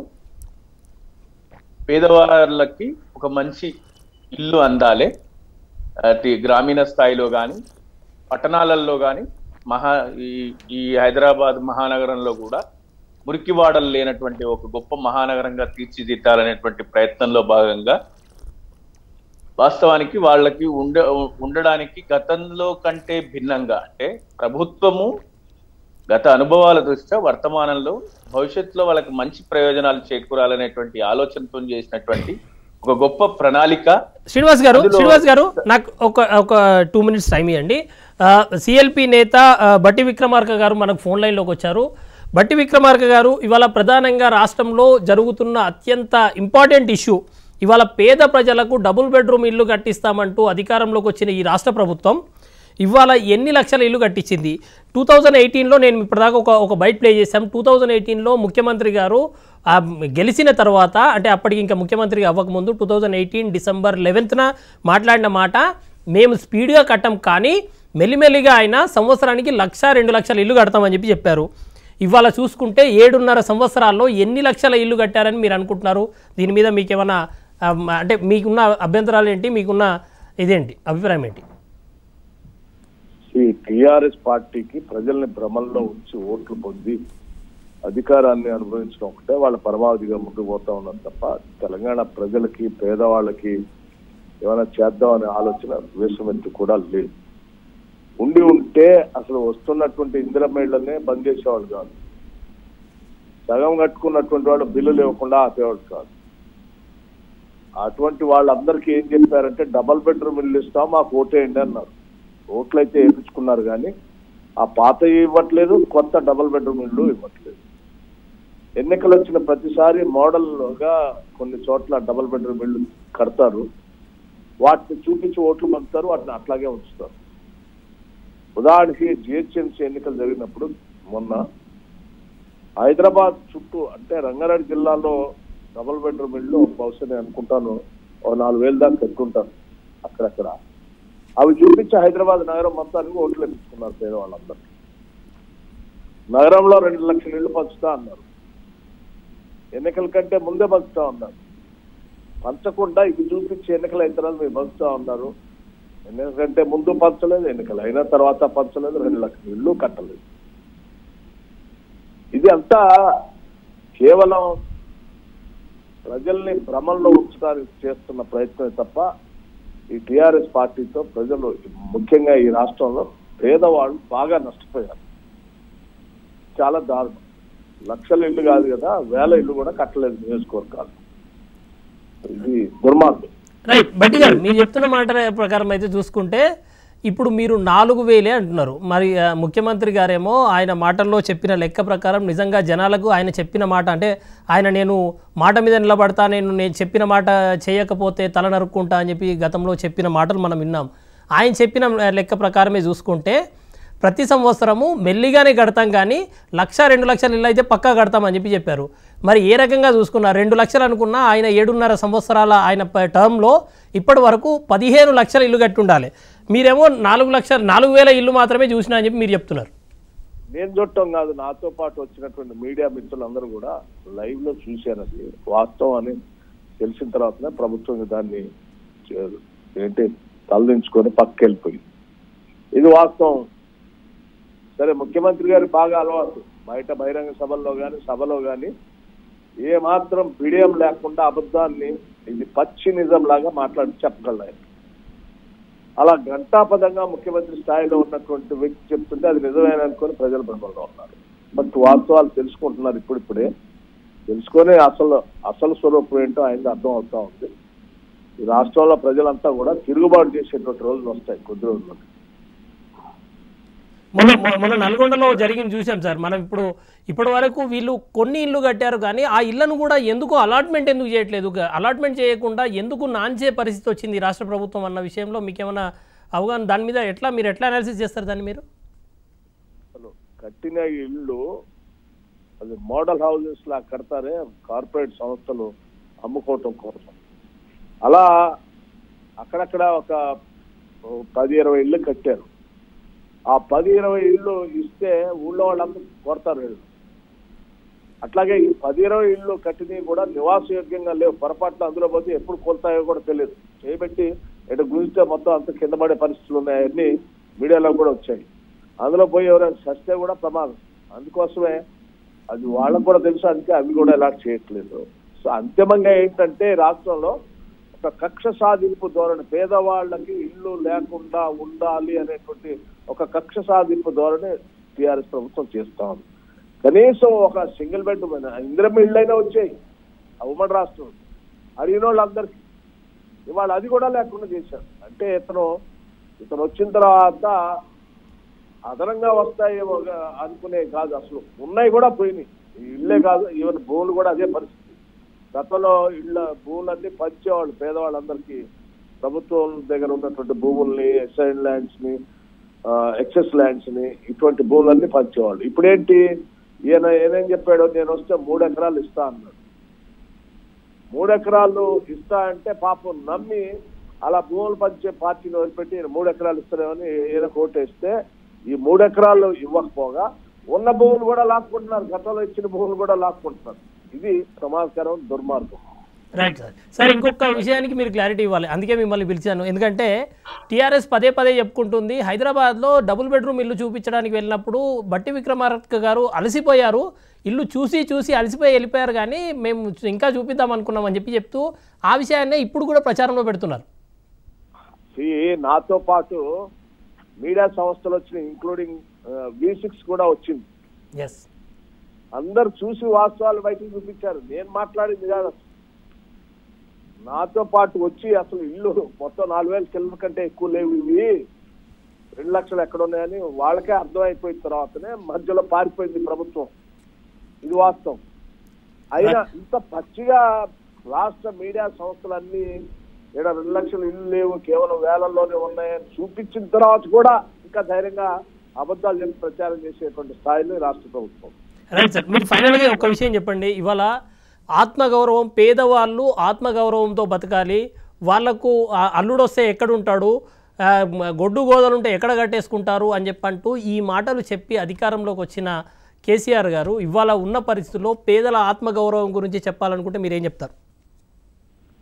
పేదవాళ్ళకి ఒక మంచి ఇల్లు అందాలి అటు గ్రామీణ స్థాయిలో కానీ పట్టణాలలో కానీ మహా ఈ ఈ హైదరాబాద్ మహానగరంలో కూడా మురికివాడలు లేనటువంటి ఒక గొప్ప మహానగరంగా తీర్చిదిద్దాలనేటువంటి ప్రయత్నంలో భాగంగా వాస్తవానికి వాళ్ళకి ఉండ ఉండడానికి గతంలో కంటే భిన్నంగా అంటే ప్రభుత్వము గత అనుభవాల దృష్ట్యా వర్తమానంలో భవిష్యత్తులో వాళ్ళకి మంచి ప్రయోజనాలు చేకూరాలనేటువంటి ఆలోచనతో చేసినటువంటి ఒక గొప్ప ప్రణాళిక శ్రీనివాస్ గారు అందులో- శ్రీనివాస్ గారు నాకు ఒక ఒక టూ మినిట్స్ టైం ఇవ్వండి సిఎల్పి నేత ఆ, బట్టి విక్రమార్క గారు మనకు ఫోన్ లైన్లోకి వచ్చారు బట్టి విక్రమార్క గారు ఇవాళ ప్రధానంగా రాష్ట్రంలో జరుగుతున్న అత్యంత ఇంపార్టెంట్ ఇష్యూ ఇవాళ పేద ప్రజలకు డబుల్ బెడ్రూమ్ ఇల్లు కట్టిస్తామంటూ అధికారంలోకి వచ్చిన ఈ రాష్ట్ర ప్రభుత్వం ఇవాళ ఎన్ని లక్షల ఇల్లు కట్టించింది టూ థౌజండ్ ఎయిటీన్లో నేను ఇప్పటిదాకా ఒక ఒక బైట్ ప్లే చేశాం టూ థౌజండ్ ఎయిటీన్లో ముఖ్యమంత్రి గారు ఆ, గెలిచిన తర్వాత అంటే అప్పటికి ఇంకా ముఖ్యమంత్రి అవ్వకముందు టూ థౌజండ్ ఎయిటీన్ డిసెంబర్ లెవెన్త్న మాట్లాడిన మాట మేము స్పీడ్గా కట్టం కానీ మెల్లిమెల్లిగా ఆయన సంవత్సరానికి లక్ష రెండు లక్షల ఇల్లు కడతామని చెప్పి చెప్పారు ఇవాళ చూసుకుంటే ఏడున్నర సంవత్సరాల్లో ఎన్ని లక్షల ఇల్లు కట్టారని మీరు అనుకుంటున్నారు దీని మీద మీకేమైనా ఆ, అంటే మీకున్న అభ్యంతరాలు ఏంటి మీకున్న ఇదేంటి అభిప్రాయం ఏంటి ఈ టిఆర్ఎస్ పార్టీకి ప్రజల్ని భ్రమల్లో ఉంచి ఓట్లు పొంది అధికారాన్ని అనుభవించడం ఒకటే వాళ్ళ పరమావధిగా ముందుకు పోతా ఉన్నారు తప్ప తెలంగాణ ప్రజలకి పేదవాళ్ళకి ఏమైనా చేద్దామనే ఆలోచన వేసమెత్తు కూడా లేదు ఉండి ఉంటే అసలు వస్తున్నటువంటి ఇందిరమేళ్లనే బంద్ చేసేవాళ్ళు కాదు సగం కట్టుకున్నటువంటి వాళ్ళు బిల్లులు ఇవ్వకుండా ఆపేవాళ్ళు కాదు అటువంటి వాళ్ళందరికీ ఏం చెప్పారంటే డబల్ బెడ్రూమ్ ఇల్లు ఇస్తాం మాకు ఓటేయండి అన్నారు ఓట్లు అయితే వేయించుకున్నారు కానీ ఆ పాత ఇవ్వట్లేదు కొత్త డబల్ బెడ్రూమ్ ఇల్లు ఇవ్వట్లేదు ఎన్నికలు వచ్చిన ప్రతిసారి మోడల్ గా కొన్ని చోట్ల డబల్ బెడ్రూమ్ ఇల్లు కడతారు వాటిని చూపించి ఓట్లు పంపుతారు వాటిని అట్లాగే ఉంచుతారు ఉదాహరణకి జిహెచ్ఎంసీ ఎన్నికలు జరిగినప్పుడు మొన్న హైదరాబాద్ చుట్టూ అంటే రంగారెడ్డి జిల్లాలో డబుల్ బెడ్రూమ్ ఇల్లు బహుశా నేను అనుకుంటాను ఓ నాలుగు వేలు దాకా కట్టుకుంటాను అక్కడక్కడ అవి చూపించి హైదరాబాద్ నగరం మొత్తానికి ఓట్లు వేపించుకున్నారు పేదవాళ్ళందరూ నగరంలో రెండు లక్షల ఇళ్ళు పంచుతా అన్నారు ఎన్నికల కంటే ముందే పంచుతా ఉన్నారు పంచకుండా ఇది చూపించి ఎన్నికలు అయిన తర్వాత మీరు పంచుతా ఉన్నారు ఎందుకంటే ముందు పంచలేదు ఎన్నికలు అయిన తర్వాత పంచలేదు రెండు లక్షల ఇల్లు కట్టలేదు ఇది అంతా కేవలం ప్రజల్ని భ్రమంలో ఉంచడానికి చేస్తున్న ప్రయత్నమే తప్ప ఈ టిఆర్ఎస్ పార్టీతో ప్రజలు ముఖ్యంగా ఈ రాష్ట్రంలో పేదవాళ్ళు బాగా నష్టపోయారు చాలా దారుణం లక్షల ఇల్లు కాదు కదా వేల ఇల్లు కూడా కట్టలేదు నియోజకవర్గాలు ఇది దుర్మార్గం రైట్ బట్టి గారు మీరు చెప్తున్న మాట ప్రకారం అయితే చూసుకుంటే ఇప్పుడు మీరు నాలుగు వేలే అంటున్నారు మరి ఆ, ముఖ్యమంత్రి గారేమో ఆయన మాటల్లో చెప్పిన లెక్క ప్రకారం నిజంగా జనాలకు ఆయన చెప్పిన మాట అంటే ఆయన నేను మాట మీద నిలబడతా నేను నేను చెప్పిన మాట చేయకపోతే తల నరుక్కుంటా అని చెప్పి గతంలో చెప్పిన మాటలు మనం విన్నాం ఆయన చెప్పిన లెక్క ప్రకారమే చూసుకుంటే ప్రతి సంవత్సరము మెల్లిగానే కడతాం కానీ లక్ష రెండు లక్షల ఇల్లు అయితే పక్కా కడతామని చెప్పి చెప్పారు మరి ఏ రకంగా చూసుకున్నా రెండు లక్షలు అనుకున్నా ఆయన ఏడున్నర సంవత్సరాల ఆయన ప- టర్మ్లో ఇప్పటి వరకు పదిహేను లక్షల ఇల్లు కట్టి ఉండాలి మీరేమో నాలుగు లక్షల నాలుగు వేల ఇల్లు మాత్రమే చూసినా అని చెప్పి మీరు చెప్తున్నారు నేను చూడటం కాదు నాతో పాటు వచ్చినటువంటి మీడియా మిత్రులందరూ కూడా లైవ్ లో చూశారు అది వాస్తవం అని తెలిసిన తర్వాతనే ప్రభుత్వం దాన్ని చే- ఏంటి తలదించుకొని పక్కకి వెళ్ళిపోయింది ఇది వాస్తవం సరే ముఖ్యమంత్రి గారు బాగా అలవాటు బయట బహిరంగ సభల్లో కానీ సభలో కానీ ఏ మాత్రం బిడియం లేకుండా అబద్ధాన్ని ఇది పచ్చి నిజం లాగా మాట్లాడి చెప్పగలరు ఆయన. అలా ఘంటాపదంగా ముఖ్యమంత్రి స్థాయిలో ఉన్నటువంటి వ్యక్తి చెప్తుంటే అది నిజమేన అనుకొని ప్రజలు భ్రమంలో ఉన్నారు బట్ వాస్తవాలు తెలుసుకుంటున్నారు ఇప్పుడిప్పుడే తెలుసుకొని అసలు అసలు స్వరూపం ఏంటో ఆయనకు అర్థం అవుతా ఉంది ఈ రాష్ట్రంలో ప్రజలంతా కూడా తిరుగుబాటు చేసేటువంటి రోజులు వస్తాయి కొద్ది రోజులు మొన్న మొ- మొన్న నల్గొండలో జరిగింది చూసాం సార్ మనం ఇప్పుడు ఇప్పటి వరకు వీళ్ళు కొన్ని ఇల్లు కట్టారు కానీ ఆ ఇళ్లను కూడా ఎందుకు అలాట్మెంట్ ఎందుకు చేయట్లేదు అలాట్మెంట్ చేయకుండా ఎందుకు నాంచే పరిస్థితి వచ్చింది ఈ రాష్ట్ర ప్రభుత్వం అన్న విషయంలో మీకు ఏమైనా అవగాహన దాని మీద ఎట్లా మీరు ఎట్లా అనాలిసిస్ చేస్తారు దాన్ని మీరు అసలు కట్టిన ఇల్లు అది మోడల్ హౌసెస్ లా కడతారే కార్పొరేట్ సంస్థలు అమ్ముకోవటం కోసం అలా అక్కడక్కడ ఒక ఓ పది ఇరవై ఇల్లు కట్టారు ఆ పది ఇరవై ఇల్లు ఇస్తే ఊళ్ళో వాళ్ళందరూ కొడతారు వీళ్ళు అట్లాగే ఈ పది ఇరవై ఇల్లు కట్టినవి కూడా నివాసయోగ్యంగా లేవు పొరపాటున అందులో పోతే ఎప్పుడు కోల్తాయో కూడా తెలియదు చేయబెట్టి ఇటు గుంజితే మొత్తం అంత కింద పడే పరిస్థితులు ఉన్నాయి అన్ని మీడియాలో కూడా వచ్చాయి అందులో పోయి ఎవరైనా చస్తే కూడా ప్రమాదం అందుకోసమే అది వాళ్ళకు కూడా తెలుసు అందుకే అవి కూడా ఎలా చేయట్లేదు సో అంతిమంగా ఏంటంటే రాష్ట్రంలో ఒక కక్ష సాధింపు ధోరణి పేదవాళ్ళకి ఇల్లు లేకుండా ఉండాలి అనేటువంటి ఒక కక్ష సాధింపు ధోరణి టిఆర్ఎస్ ప్రభుత్వం చేస్తా ఉంది కనీసం ఒక సింగిల్ బెడ్ ఇందిరమ్మ ఇళ్ళైనా వచ్చాయి ఆ ఉమ్మడి రాష్ట్రం అడిగిన వాళ్ళందరికీ ఇవాళ అది కూడా లేకుండా చేశారు అంటే ఇతను ఇతను వచ్చిన తర్వాత అదనంగా వస్తాయేమో గా- అనుకునే కాదు అసలు ఉన్నాయి కూడా పోయినాయి ఈ ఇళ్ళే కాదు ఈవెన్ భూములు కూడా అదే పరిస్థితి గతంలో ఇళ్ళ భూములన్నీ పంచేవాళ్ళు పేదవాళ్ళందరికీ ప్రభుత్వం దగ్గర ఉన్నటువంటి భూముల్ని ఎస్ఐన్ ల్యాండ్స్ ని ఎక్సెస్ ల్యాండ్స్ ని ఇటువంటి భూములన్నీ పంచేవాళ్ళు ఇప్పుడేంటి ఈయన ఏనేం చెప్పాడో నేను వస్తే మూడు ఎకరాలు ఇస్తా అన్నాడు మూడు ఎకరాలు ఇస్తా అంటే పాపం నమ్మి అలా భూములు పంచే పార్టీని వదిలిపెట్టి ఈయన మూడు ఎకరాలు ఇస్తారేమని ఈయన కోటేస్తే ఈ మూడు ఎకరాలు ఇవ్వకపోగా ఉన్న భూములు కూడా లాక్కుంటున్నారు గతంలో ఇచ్చిన భూములు కూడా లాక్కుంటున్నారు ఇది ప్రమాదకరం దుర్మార్గం రైట్ సార్ సార్ ఇంకొక విషయానికి మీరు క్లారిటీ ఇవ్వాలి అందుకే మిమ్మల్ని పిలిచాను ఎందుకంటే టీఆర్ఎస్ పదే పదే చెప్పుకుంటుంది హైదరాబాద్లో డబుల్ బెడ్రూమ్ ఇల్లు చూపించడానికి వెళ్ళినప్పుడు బట్టి విక్రమార్క గారు అలసిపోయారు ఇల్లు చూసి చూసి అలసిపోయి వెళ్ళిపోయారు కానీ మేము ఇంకా చూపిద్దాం అనుకున్నాం అని చెప్పి చెప్తూ ఆ విషయాన్నే ఇప్పుడు కూడా ప్రచారంలో పెడుతున్నారు ఈ నాతో పాటు మీడియా సంస్థలు వచ్చినాయి ఇంక్లూడింగ్ వి సిక్స్ కూడా వచ్చింది ఎస్ అందరు చూసి వాస్తవాలు బయటకు చూపించారు నేను మాట్లాడింది కాదు అసలు. నాతో పాటు వచ్చి అసలు ఇల్లు మొత్తం నాలుగు వేల కిలోల కంటే ఎక్కువ లేవు ఇవి రెండు లక్షలు ఎక్కడ ఉన్నాయని వాళ్ళకే అర్థమైపోయిన తర్వాతనే మధ్యలో పారిపోయింది ప్రభుత్వం ఇది వాస్తవం అయినా ఇంత పచ్చిగా రాష్ట్ర మీడియా సంస్థలన్నీ ఇక్కడ రెండు లక్షలు ఇల్లు లేవు కేవలం వేలల్లోనే ఉన్నాయని చూపించిన తర్వాత కూడా ఇంకా ధైర్యంగా అబద్ధాలు చెప్పి ప్రచారం చేసేటువంటి స్థాయిలో ఈ రాష్ట్ర ప్రభుత్వం రైట్ సార్ మీరు ఫైనల్గా ఒక విషయం చెప్పండి ఇవాళ ఆత్మగౌరవం పేదవాళ్ళు ఆత్మగౌరవంతో బతకాలి వాళ్లకు ఆ అల్లుడు వస్తే ఎక్కడుంటాడు ఆ, మ- గొడ్డు గోదలు ఉంటే ఎక్కడ కట్టేసుకుంటారు అని చెప్పంటూ ఈ మాటలు చెప్పి అధికారంలోకి వచ్చిన కేసీఆర్ గారు ఇవాళ ఉన్న పరిస్థితుల్లో పేదల ఆత్మగౌరవం గురించి చెప్పాలనుకుంటే మీరేం చెప్తారు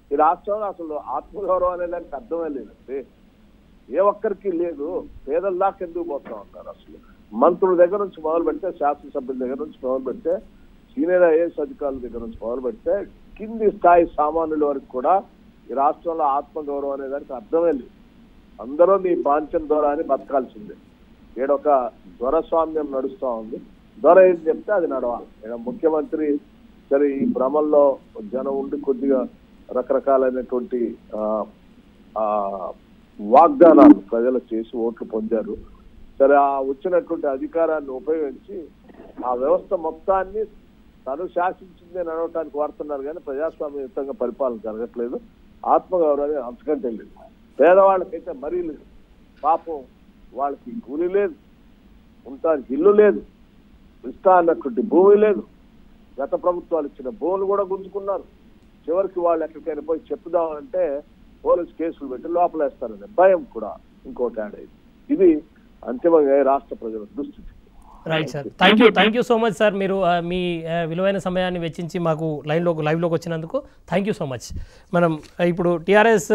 ఈ రాష్ట్రంలో అసలు ఆత్మగౌరవం అనే దానికి అర్థమే లేదండి ఏ ఒక్కరికి లేదు పేదల దాకా ఎందుకు పోతా ఉన్నారు అసలు మంత్రుల దగ్గర నుంచి మొదలు పెడితే శాసనసభ్యుల దగ్గర నుంచి మొదలు పెడితే సీనియర్ ఐఏఎస్ అధికారుల దగ్గర నుంచి మొదలు పెడితే కింది స్థాయి సామాన్యుల వరకు కూడా ఈ రాష్ట్రంలో ఆత్మగౌరవం అనే దానికి అర్థమే లేదు అందరూ నీ బాంఛన ద్వారా అని బతకాల్సిందే ఈడొక దొరస్వామ్యం నడుస్తా ఉంది దొర ఏం చెప్తే అది నడవాలి ఈడ ముఖ్యమంత్రి సరే ఈ భ్రమంలో జనం ఉండి కొద్దిగా రకరకాలైనటువంటి ఆ, ఆ, వాగ్దానాలు ప్రజలకు చేసి ఓట్లు పొందారు సరే ఆ వచ్చినటువంటి అధికారాన్ని ఉపయోగించి ఆ వ్యవస్థ మొత్తాన్ని తను శాసించింది అని అనడానికి వాడుతున్నారు కానీ ప్రజాస్వామ్యయుతంగా పరిపాలన జరగట్లేదు ఆత్మగౌరవాన్ని అంతకంటే లేదు పేదవాళ్ళకైతే మరీ లేదు పాపం వాళ్ళకి కూలి లేదు ఉంటానికి ఇల్లు లేదు ఇస్తా అన్నటువంటి భూమి లేదు గత ప్రభుత్వాలు ఇచ్చిన భూములు కూడా గుంజుకున్నారు చివరికి వాళ్ళు ఎక్కడికైనా పోయి చెప్పుదామంటే పోలీసు కేసులు పెట్టి లోపలేస్తారనే భయం కూడా ఇంకోటి యాడ్ అయింది ఇది అంతిమంగా ఈ రాష్ట్ర ప్రజల దుస్థితి right sir thank you thank you so much sir మీరు ఆ, మీ ఆ, విలువైన సమయాన్ని వెచ్చించి మాకు లైన్లోకి లైవ్లోకి వచ్చినందుకు థ్యాంక్ యూ సో మచ్ మనం ఆ, ఇప్పుడు టీఆర్ఎస్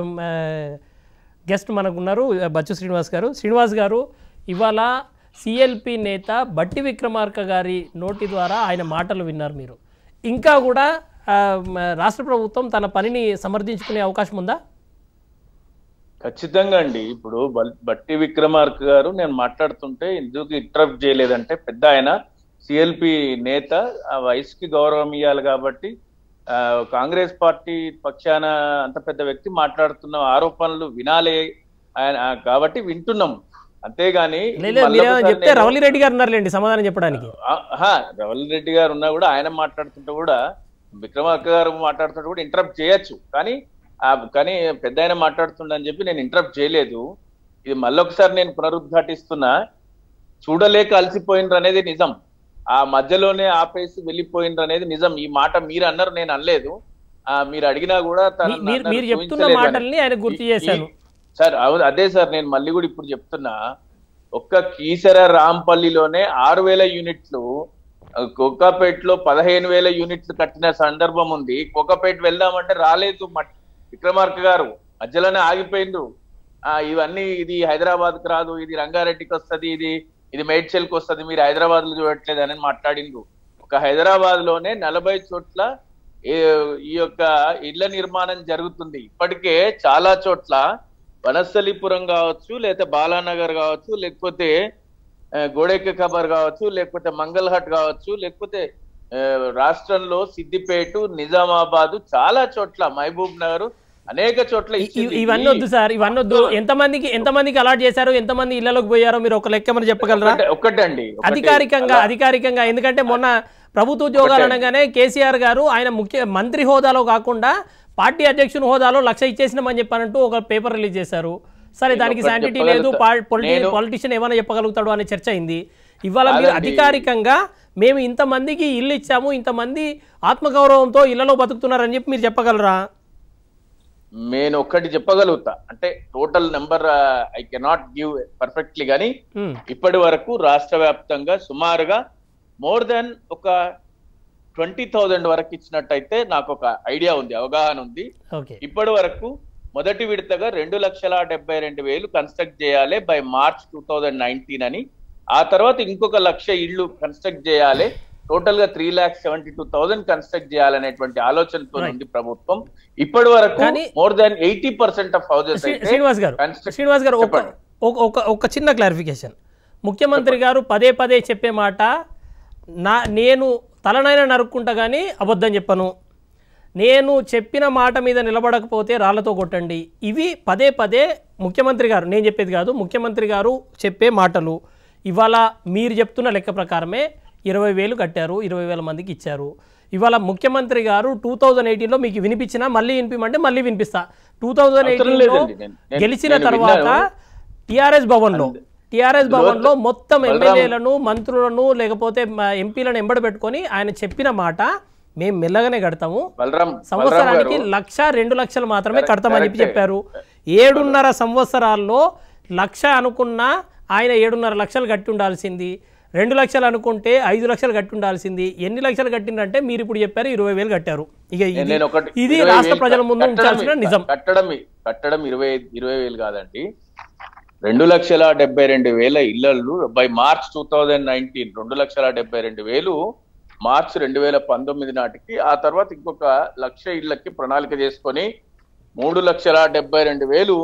గెస్ట్ మనకు ఉన్నారు ఆ, బచ్చు శ్రీనివాస్ గారు శ్రీనివాస్ గారు ఇవాళ సిఎల్పి నేత బట్టి విక్రమార్క గారి నోటి ద్వారా ఆయన మాటలు విన్నారు మీరు ఇంకా కూడా ఆ, మ, రాష్ట్ర ప్రభుత్వం తన పనిని సమర్థించుకునే అవకాశం ఉందా ఖచ్చితంగా అండి ఇప్పుడు బల్- బట్టి విక్రమార్క గారు నేను మాట్లాడుతుంటే ఎందుకు ఇంటరప్ట్ చేయలేదంటే పెద్ద ఆయన సిఎల్పి నేత ఆ వయసుకి గౌరవం ఇవ్వాలి కాబట్టి ఆ, కాంగ్రెస్ పార్టీ పక్షాన అంత పెద్ద వ్యక్తి మాట్లాడుతున్న ఆరోపణలు వినాలి ఆయన ఆ, కాబట్టి వింటున్నాం అంతేగాని లేదు మీరేమో చెప్తే రవలి రెడ్డి గారు ఉన్నారులేండి సమాధానం చెప్పడానికి రవల్ రెడ్డి గారు ఉన్నా కూడా ఆయన మాట్లాడుతుంటే కూడా విక్రమార్క గారు మాట్లాడుతుంటే కూడా ఇంటరప్ట్ చేయొచ్చు కానీ ఆ కానీ పెద్ద ఆయన మాట్లాడుతుండని చెప్పి నేను ఇంటరప్ట్ చేయలేదు ఇది మళ్ళొకసారి నేను పునరుద్ఘాటిస్తున్నా చూడలేక అలసిపోయినరు అనేది నిజం ఆ మధ్యలోనే ఆపేసి వెళ్ళిపోయినరు అనేది నిజం ఈ మాట మీరు అన్నారు నేను అనలేదు ఆ మీరు అడిగినా కూడా తను మీ- మీరు అన్నారు, మీరు చెప్తున్న చూపించలేదు అని. మాటల్ని ఆయన గుర్తు ఈ- చేశాను ఈ- సార్ అవును అదే సార్ నేను మళ్ళీ కూడా ఇప్పుడు చెప్తున్నా ఒక్క కీసర రాంపల్లిలోనే ఆరు వేల యూనిట్లు ఆ, కోకాపేటలో పదిహేను వేల యూనిట్లు కట్టిన సందర్భం ఉంది కోకాపేట వెళ్దామంటే రాలేదు మట్- విక్రమార్క గారు మధ్యలోనే ఆగిపోయిండ్రు ఆ ఇవన్నీ ఇది హైదరాబాద్ కు రాదు ఇది రంగారెడ్డికి వస్తది ఇది ఇది మేడ్చల్కి వస్తది మీరు హైదరాబాద్ లో చూడట్లేదు అని మాట్లాడిండ్రు ఒక హైదరాబాద్ లోనే నలభై చోట్ల ఏ- ఈ యొక్క ఇళ్ల నిర్మాణం జరుగుతుంది ఇప్పటికే చాలా చోట్ల వనస్థలిపురం కావచ్చు లేకపోతే బాలానగర్ కావచ్చు లేకపోతే ఆ, గోడెక్క ఖబర్ కావచ్చు లేకపోతే మంగళహట్ కావచ్చు లేకపోతే ఆ, రాష్ట్రంలో సిద్దిపేట నిజామాబాద్ చాలా చోట్ల మహబూబ్ నగర్ అనేక చోట్ల ఇ- ఇ- ఇచ్చింది. ఇవన్నీ వద్దు సార్ ఇవన్నీ వద్దు ఎంతమందికి ఎంతమందికి అలాట్ చేశారు ఎంతమంది ఇళ్లలోకి పోయారో మీరు ఒక లెక్క మరి చెప్పగలరా ఒక్కటే- ఒక్కటండి ఒకటే. అధికారికంగా అలా- అధికారికంగా ఎందుకంటే మొన్న ప్రభుత్వ ఉద్యోగాలు అనగానే కేసీఆర్ గారు ఆయన ముఖ్య మంత్రి హోదాలో కాకుండా పార్టీ అధ్యక్షుని హోదాలో లక్ష ఇచ్చేసినామని చెప్పానంటూ ఒక పేపర్ రిలీజ్ చేశారు సరే నేను దానికి ఒకటి శాంటిటీ లేదు చెప్పగలుగుతా. నేను- పొలిటీషియన్ ఏమైనా చెప్పగలుగుతాడు అనే చర్చ అయింది ఇవాళ మీరు కాదండి. అధికారికంగా మేము ఇంతమందికి ఇల్లు ఇచ్చాము ఇంతమంది ఆత్మగౌరవంతో ఇళ్లలో బతుకుతున్నారని చెప్పి మీరు చెప్పగలరా నేను ఒక్కటి చెప్పగలుగుతా అంటే total number I cannot give perfectly కానీ ఉమ్, ఇప్పటి వరకు రాష్ట్ర వ్యాప్తంగా సుమారుగా మోర్ దెన్ ఒక ట్వంటీ థౌజండ్ వరకు ఇచ్చినట్టయితే నాకు ఒక ఐడియా ఉంది అవగాహన ఉంది ఓకే ఇప్పటి వరకు మొదటి విడతగా రెండు లక్షల డెబ్బై రెండు వేలు కన్స్ట్రక్ట్ చేయాలి by March two thousand nineteen అని ఆ తర్వాత ఇంకొక లక్ష ఇళ్ళు కన్స్ట్రక్ట్ చేయాలి టోటల్ గా three lakhs seventy two thousand construct చేయాలనేటువంటి ఆలోచనతో ఉంది ప్రభుత్వం ఇప్పటి వరకు కానీ- more than eighty percent of houses శ్రీ- అయితే శ్రీనివాస్ గారు construct- శ్రీనివాస్ గారు ఒక చెప్పండి. ఒక- ఒక ఒక చిన్న క్లారిఫికేషన్ ముఖ్యమంత్రి గారు పదే పదే చెప్పే మాట నా నేను తలనైనా నరుక్కుంటా కానీ అబద్ధం చెప్పను నేను చెప్పిన మాట మీద నిలబడకపోతే రాళ్లతో కొట్టండి ఇవి పదే పదే ముఖ్యమంత్రి గారు నేను చెప్పేది కాదు ముఖ్యమంత్రి గారు చెప్పే మాటలు ఇవాళ మీరు చెప్తున్న లెక్క ప్రకారమే ఇరవై వేలు కట్టారు ఇరవై వేల మందికి ఇచ్చారు ఇవాళ ముఖ్యమంత్రి గారు టూ థౌజండ్ ఎయిటీన్లో మీకు వినిపించినా మళ్ళీ వినిపించమంటే మళ్ళీ వినిపిస్తా టూ థౌజండ్ అవసరం ఎయిటీన్లో లేదండి. నేను- నేను- గెలిచిన నేను తర్వాత విన్నాను. టిఆర్ఎస్ భవన్లో టిఆర్ఎస్ భవన్లో మొత్తం బలరాం- ఎమ్మెల్యేలను మంత్రులను లేకపోతే మా ఎంపీలను ఎంబడి పెట్టుకొని ఆయన చెప్పిన మాట మేము మెల్లగానే కడతాము బలరాం బలరాం సంవత్సరానికి గారు లక్ష రెండు లక్షలు మాత్రమే కరెక్ట్- కడతామని చెప్పి కరెక్టే. చెప్పారు ఏడున్నర సంవత్సరాల్లో లక్ష అనుకున్న ఆయన ఏడున్నర లక్షలు కట్టి ఉండాల్సింది రెండు లక్షలు అనుకుంటే ఐదు లక్షలు కట్టి ఉండాల్సింది ఎన్ని లక్షలు కట్టిందంటే మీరు ఇప్పుడు చెప్పారు ఇరవై వేలు కట్టారు ఇక ఇది- నేను ఒకటి ఇది ఇరవై రాష్ట్ర వేలు ప్రజల ముందు కట్టడం- ఉంచాల్సిన నిజం కట్టడం కట్టడం ఇరవై ఇరవై వేలు కాదండి రెండు లక్షల డెబ్బై రెండు వేల ఇళ్లలు by March two thousand nineteen రెండు లక్షల డెబ్బై రెండు వేలు మార్చ్ రెండు వేల పంతొమ్మిది నాటికి ఆ తర్వాత ఇంకొక లక్ష ఇళ్లకి ప్రణాళిక చేసుకొని మూడు లక్షల డెబ్బై రెండు వేలు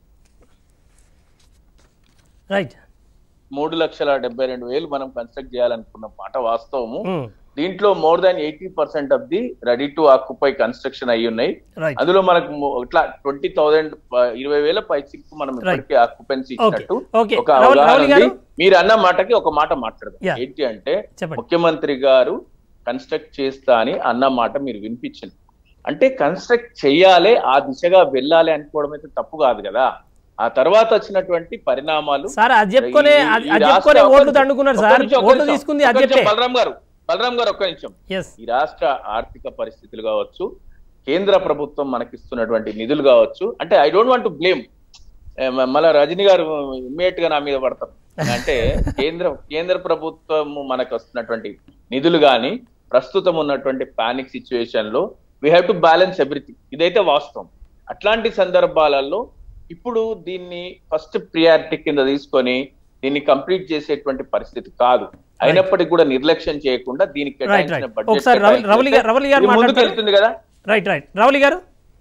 రైట్ మూడు లక్షల డెబ్బై రెండు వేలు మనం కన్స్ట్రక్ట్ చేయాలనుకున్న మాట వాస్తవము ఉమ్, దీంట్లో more than eighty percent of the ready to occupy construction అయి ఉన్నాయి రైట్ అందులో మనకు మొ- ఇట్లా ట్వంటీ థౌసండ్ ఇరవై వేల పై చిక్కు మనం ఇప్పటికీ ఆక్యుపెన్సీ ఇచ్చినట్టు Okay. ఒక రావుల్- అవగాహన రావుల్ గారు? ఉంది మీరు అన్న మాటకి ఒక మాట మాట్లాడదాం Yeah. ఏంటి అంటే చెప్పండి. ముఖ్యమంత్రి గారు కన్స్ట్రక్ట్ చేస్తా అని అన్న మాట మీరు వినిపించింది అంటే కన్స్ట్రక్ట్ చెయ్యాలి ఆ దిశగా వెళ్ళాలి అనుకోవడం అయితే తప్పు కాదు కదా ఆ తర్వాత వచ్చినటువంటి పరిణామాలు సార్ అది చెప్పుకొనే ఈ- ఈ అది అది రాష్ట్ర- చెప్పుకొనే ఒక్క ఓట్లు నిమిషం, దండుకున్నారు ఒక్క సార్ నిమిషం, ఒక్క ఓట్లు నిమిషం, తీసుకుంది ఒక్క అది నిమిషం, చెప్పే బలరాం గారు బలరాం గారు ఒక్క నిమిషం ఎస్ ఈ రాష్ట్ర ఆర్థిక పరిస్థితులు కావచ్చు కేంద్ర ప్రభుత్వం మనకిస్తున్నటువంటి నిధులు కావచ్చు అంటే ఐ డోంట్ వాంట్ బ్లేమ్ మళ్ళా రజనీ గారు ఇమ్మీడియట్ గా నా మీద పడతారు అంటే కేంద్ర కేంద్ర ప్రభుత్వం మనకు వస్తున్నటువంటి నిధులు గాని ప్రస్తుతం ఉన్నటువంటి పానిక్ సిచ్యువేషన్ లో we have to balance everything ఇదైతే వాస్తవం అట్లాంటి సందర్భాలలో ఇప్పుడు దీన్ని ఫస్ట్ ప్రియారిటీ కింద తీసుకొని దీన్ని కంప్లీట్ చేసేటువంటి పరిస్థితి కాదు అయినప్పటికీ కూడా నిర్లక్ష్యం చేయకుండా దీనికి రైట్ కేటాయించిన రైట్ బడ్జెట్ ఒకసారి రవలి రవలి గారు రవలి గారు ఇది ముందుకు మాట్లాడతారు వెళ్తుంది కదా రైట్ రైట్ రవలి గారు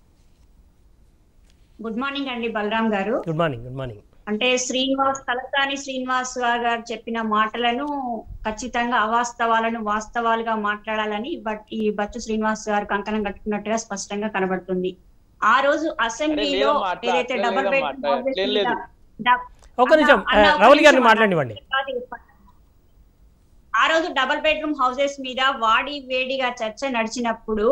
గుడ్ మార్నింగ్ అండి బలరాం గారు గుడ్ మార్నింగ్ గుడ్ మార్నింగ్ అంటే శ్రీనివాస్ తలసాని శ్రీనివాస్ గారు చెప్పిన మాటలను ఖచ్చితంగా అవాస్తవాలను వాస్తవాలుగా మాట్లాడాలని బట్ ఈ బచ్చు శ్రీనివాస్ గారు కంకణం కట్టుకున్నట్టుగా స్పష్టంగా కనబడుతుంది ఆ రోజు అసెంబ్లీలో లేదమ్మా, అట్లా- ఏదైతే అట్లా డబుల్ లేదమ్మా, బెడ్రూమ్ అట్లా ఏం లేదు. ఒక్క నిమిషం, ఆ, రవలి గారిని మాట్లాడనివ్వండి. ఆ రోజు డబుల్ బెడ్రూమ్ హౌసెస్ మీద వాడి వేడిగా చర్చ నడిచినప్పుడు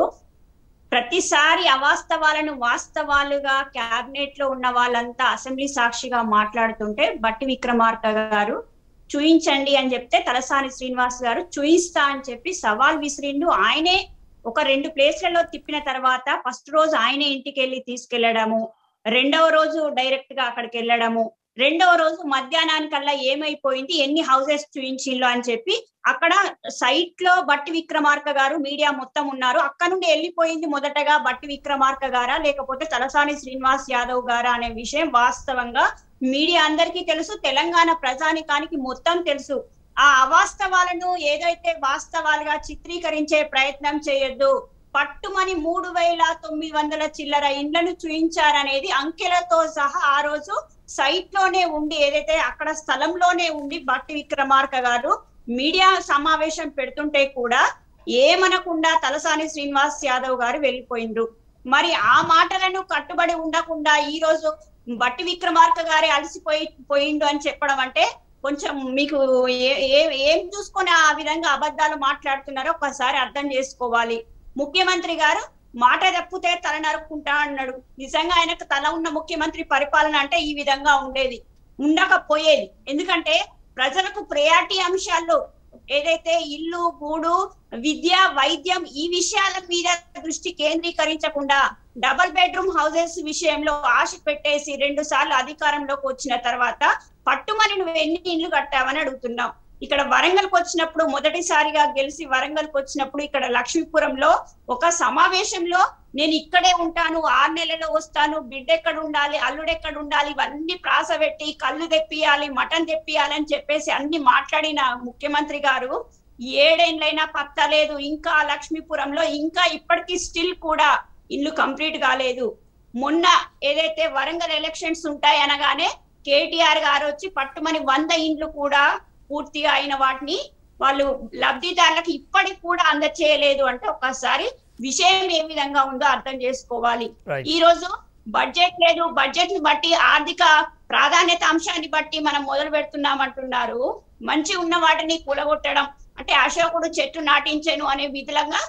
ప్రతిసారి అవాస్తవాలను వాస్తవాలుగా క్యాబినెట్ లో ఉన్న వాళ్ళంతా అసెంబ్లీ సాక్షిగా మాట్లాడుతుంటే బట్టి విక్రమార్క గారు చూయించండి అని చెప్తే తలసాని శ్రీనివాస్ గారు చూయిస్తా అని చెప్పి సవాల్ విసిరిండు ఆయనే ఒక రెండు ప్లేస్లలో తిప్పిన తర్వాత ఫస్ట్ రోజు ఆయనే ఇంటికి వెళ్ళి తీసుకెళ్లడము రెండవ రోజు డైరెక్ట్ గా అక్కడికి వెళ్ళడము రెండవ రోజు మధ్యాహ్నానికల్లా ఏమైపోయింది ఎన్ని హౌసెస్ చూయించిల్లో అని చెప్పి అక్కడ సైట్ లో బట్టి విక్రమార్క గారు మీడియా మొత్తం ఉన్నారు అక్కడ నుండి వెళ్ళిపోయింది మొదటగా బట్టి విక్రమార్క గారా లేకపోతే తలసాని శ్రీనివాస్ యాదవ్ గారా అనే విషయం వాస్తవంగా మీడియా అందరికీ తెలుసు తెలంగాణ ప్రజానికానికి మొత్తం తెలుసు ఆ అవాస్తవాలను ఏదైతే వాస్తవాలుగా చిత్రీకరించే ప్రయత్నం చేయొద్దు పట్టుమని మూడు వేల తొమ్మిది వందల చిల్లర ఇండ్లను చూయించారనేది అంకెలతో సహా ఆ రోజు సైట్ లోనే ఉండి ఏదైతే అక్కడ స్థలంలోనే ఉండి బట్టి విక్రమార్క గారు మీడియా సమావేశం పెడుతుంటే కూడా ఏమనకుండా తలసాని శ్రీనివాస్ యాదవ్ గారు వెళ్ళిపోయిండ్రు మరి ఆ మాటలను కట్టుబడి ఉండకుండా ఈ రోజు బట్టి విక్రమార్క గారే అలసిపోయి పోయిండు అని చెప్పడం అంటే కొంచెం మీకు ఏ- ఏ- ఏం చూసుకొని ఆ విధంగా అబద్ధాలు మాట్లాడుతున్నారో ఒకసారి అర్థం చేసుకోవాలి ముఖ్యమంత్రి గారు మాట తప్పితే తల నరుక్కుంటా అన్నాడు నిజంగా ఆయనకు తల ఉన్న ముఖ్యమంత్రి పరిపాలన అంటే ఈ విధంగా ఉండేది ఉండకపోయేది ఎందుకంటే ప్రజలకు ప్రయారిటీ అంశాల్లో ఏదైతే ఇల్లు గూడు విద్య వైద్యం ఈ విషయాల మీద దృష్టి కేంద్రీకరించకుండా డబల్ బెడ్రూమ్ హౌసెస్ విషయంలో ఆశ పెట్టేసి రెండు సార్లు అధికారంలోకి వచ్చిన తర్వాత పట్టుమని నువ్వు ఎన్ని ఇండ్లు కట్టావని అడుగుతున్నాం ఇక్కడ వరంగల్కి వచ్చినప్పుడు మొదటిసారిగా గెలిచి వరంగల్కి వచ్చినప్పుడు ఇక్కడ లక్ష్మీపురంలో ఒక సమావేశంలో నేను ఇక్కడే ఉంటాను ఆరు నెలలో వస్తాను బిడ్డ ఎక్కడ ఉండాలి అల్లుడు ఎక్కడ ఉండాలి ఇవన్నీ ప్రాస పెట్టి కళ్ళు తెప్పియాలి మటన్ తెప్పియాలి అని చెప్పేసి అన్ని మాట్లాడిన ముఖ్యమంత్రి గారు ఏడేండ్లైనా పత్తా లేదు ఇంకా లక్ష్మీపురంలో ఇంకా ఇప్పటికీ స్టిల్ కూడా ఇల్లు కంప్లీట్ కాలేదు మొన్న ఏదైతే వరంగల్ ఎలక్షన్స్ ఉంటాయి అనగానే కేటీఆర్ గారు వచ్చి పట్టుమని వంద ఇండ్లు కూడా పూర్తిగా అయిన వాటిని వాళ్ళు లబ్ధిదారులకు ఇప్పటికి కూడా అందచేయలేదు అంటే ఒకసారి విషయం ఏ విధంగా ఉందో అర్థం చేసుకోవాలి Right. ఈ రోజు బడ్జెట్ లేదు బడ్జెట్ ని బట్టి ఆర్థిక ప్రాధాన్యత అంశాన్ని బట్టి మనం మొదలు పెడుతున్నాం అంటున్నారు మంచి ఉన్న వాటిని కూలగొట్టడం అంటే అశోకుడు చెట్టు నాటించాను అనే విధంగా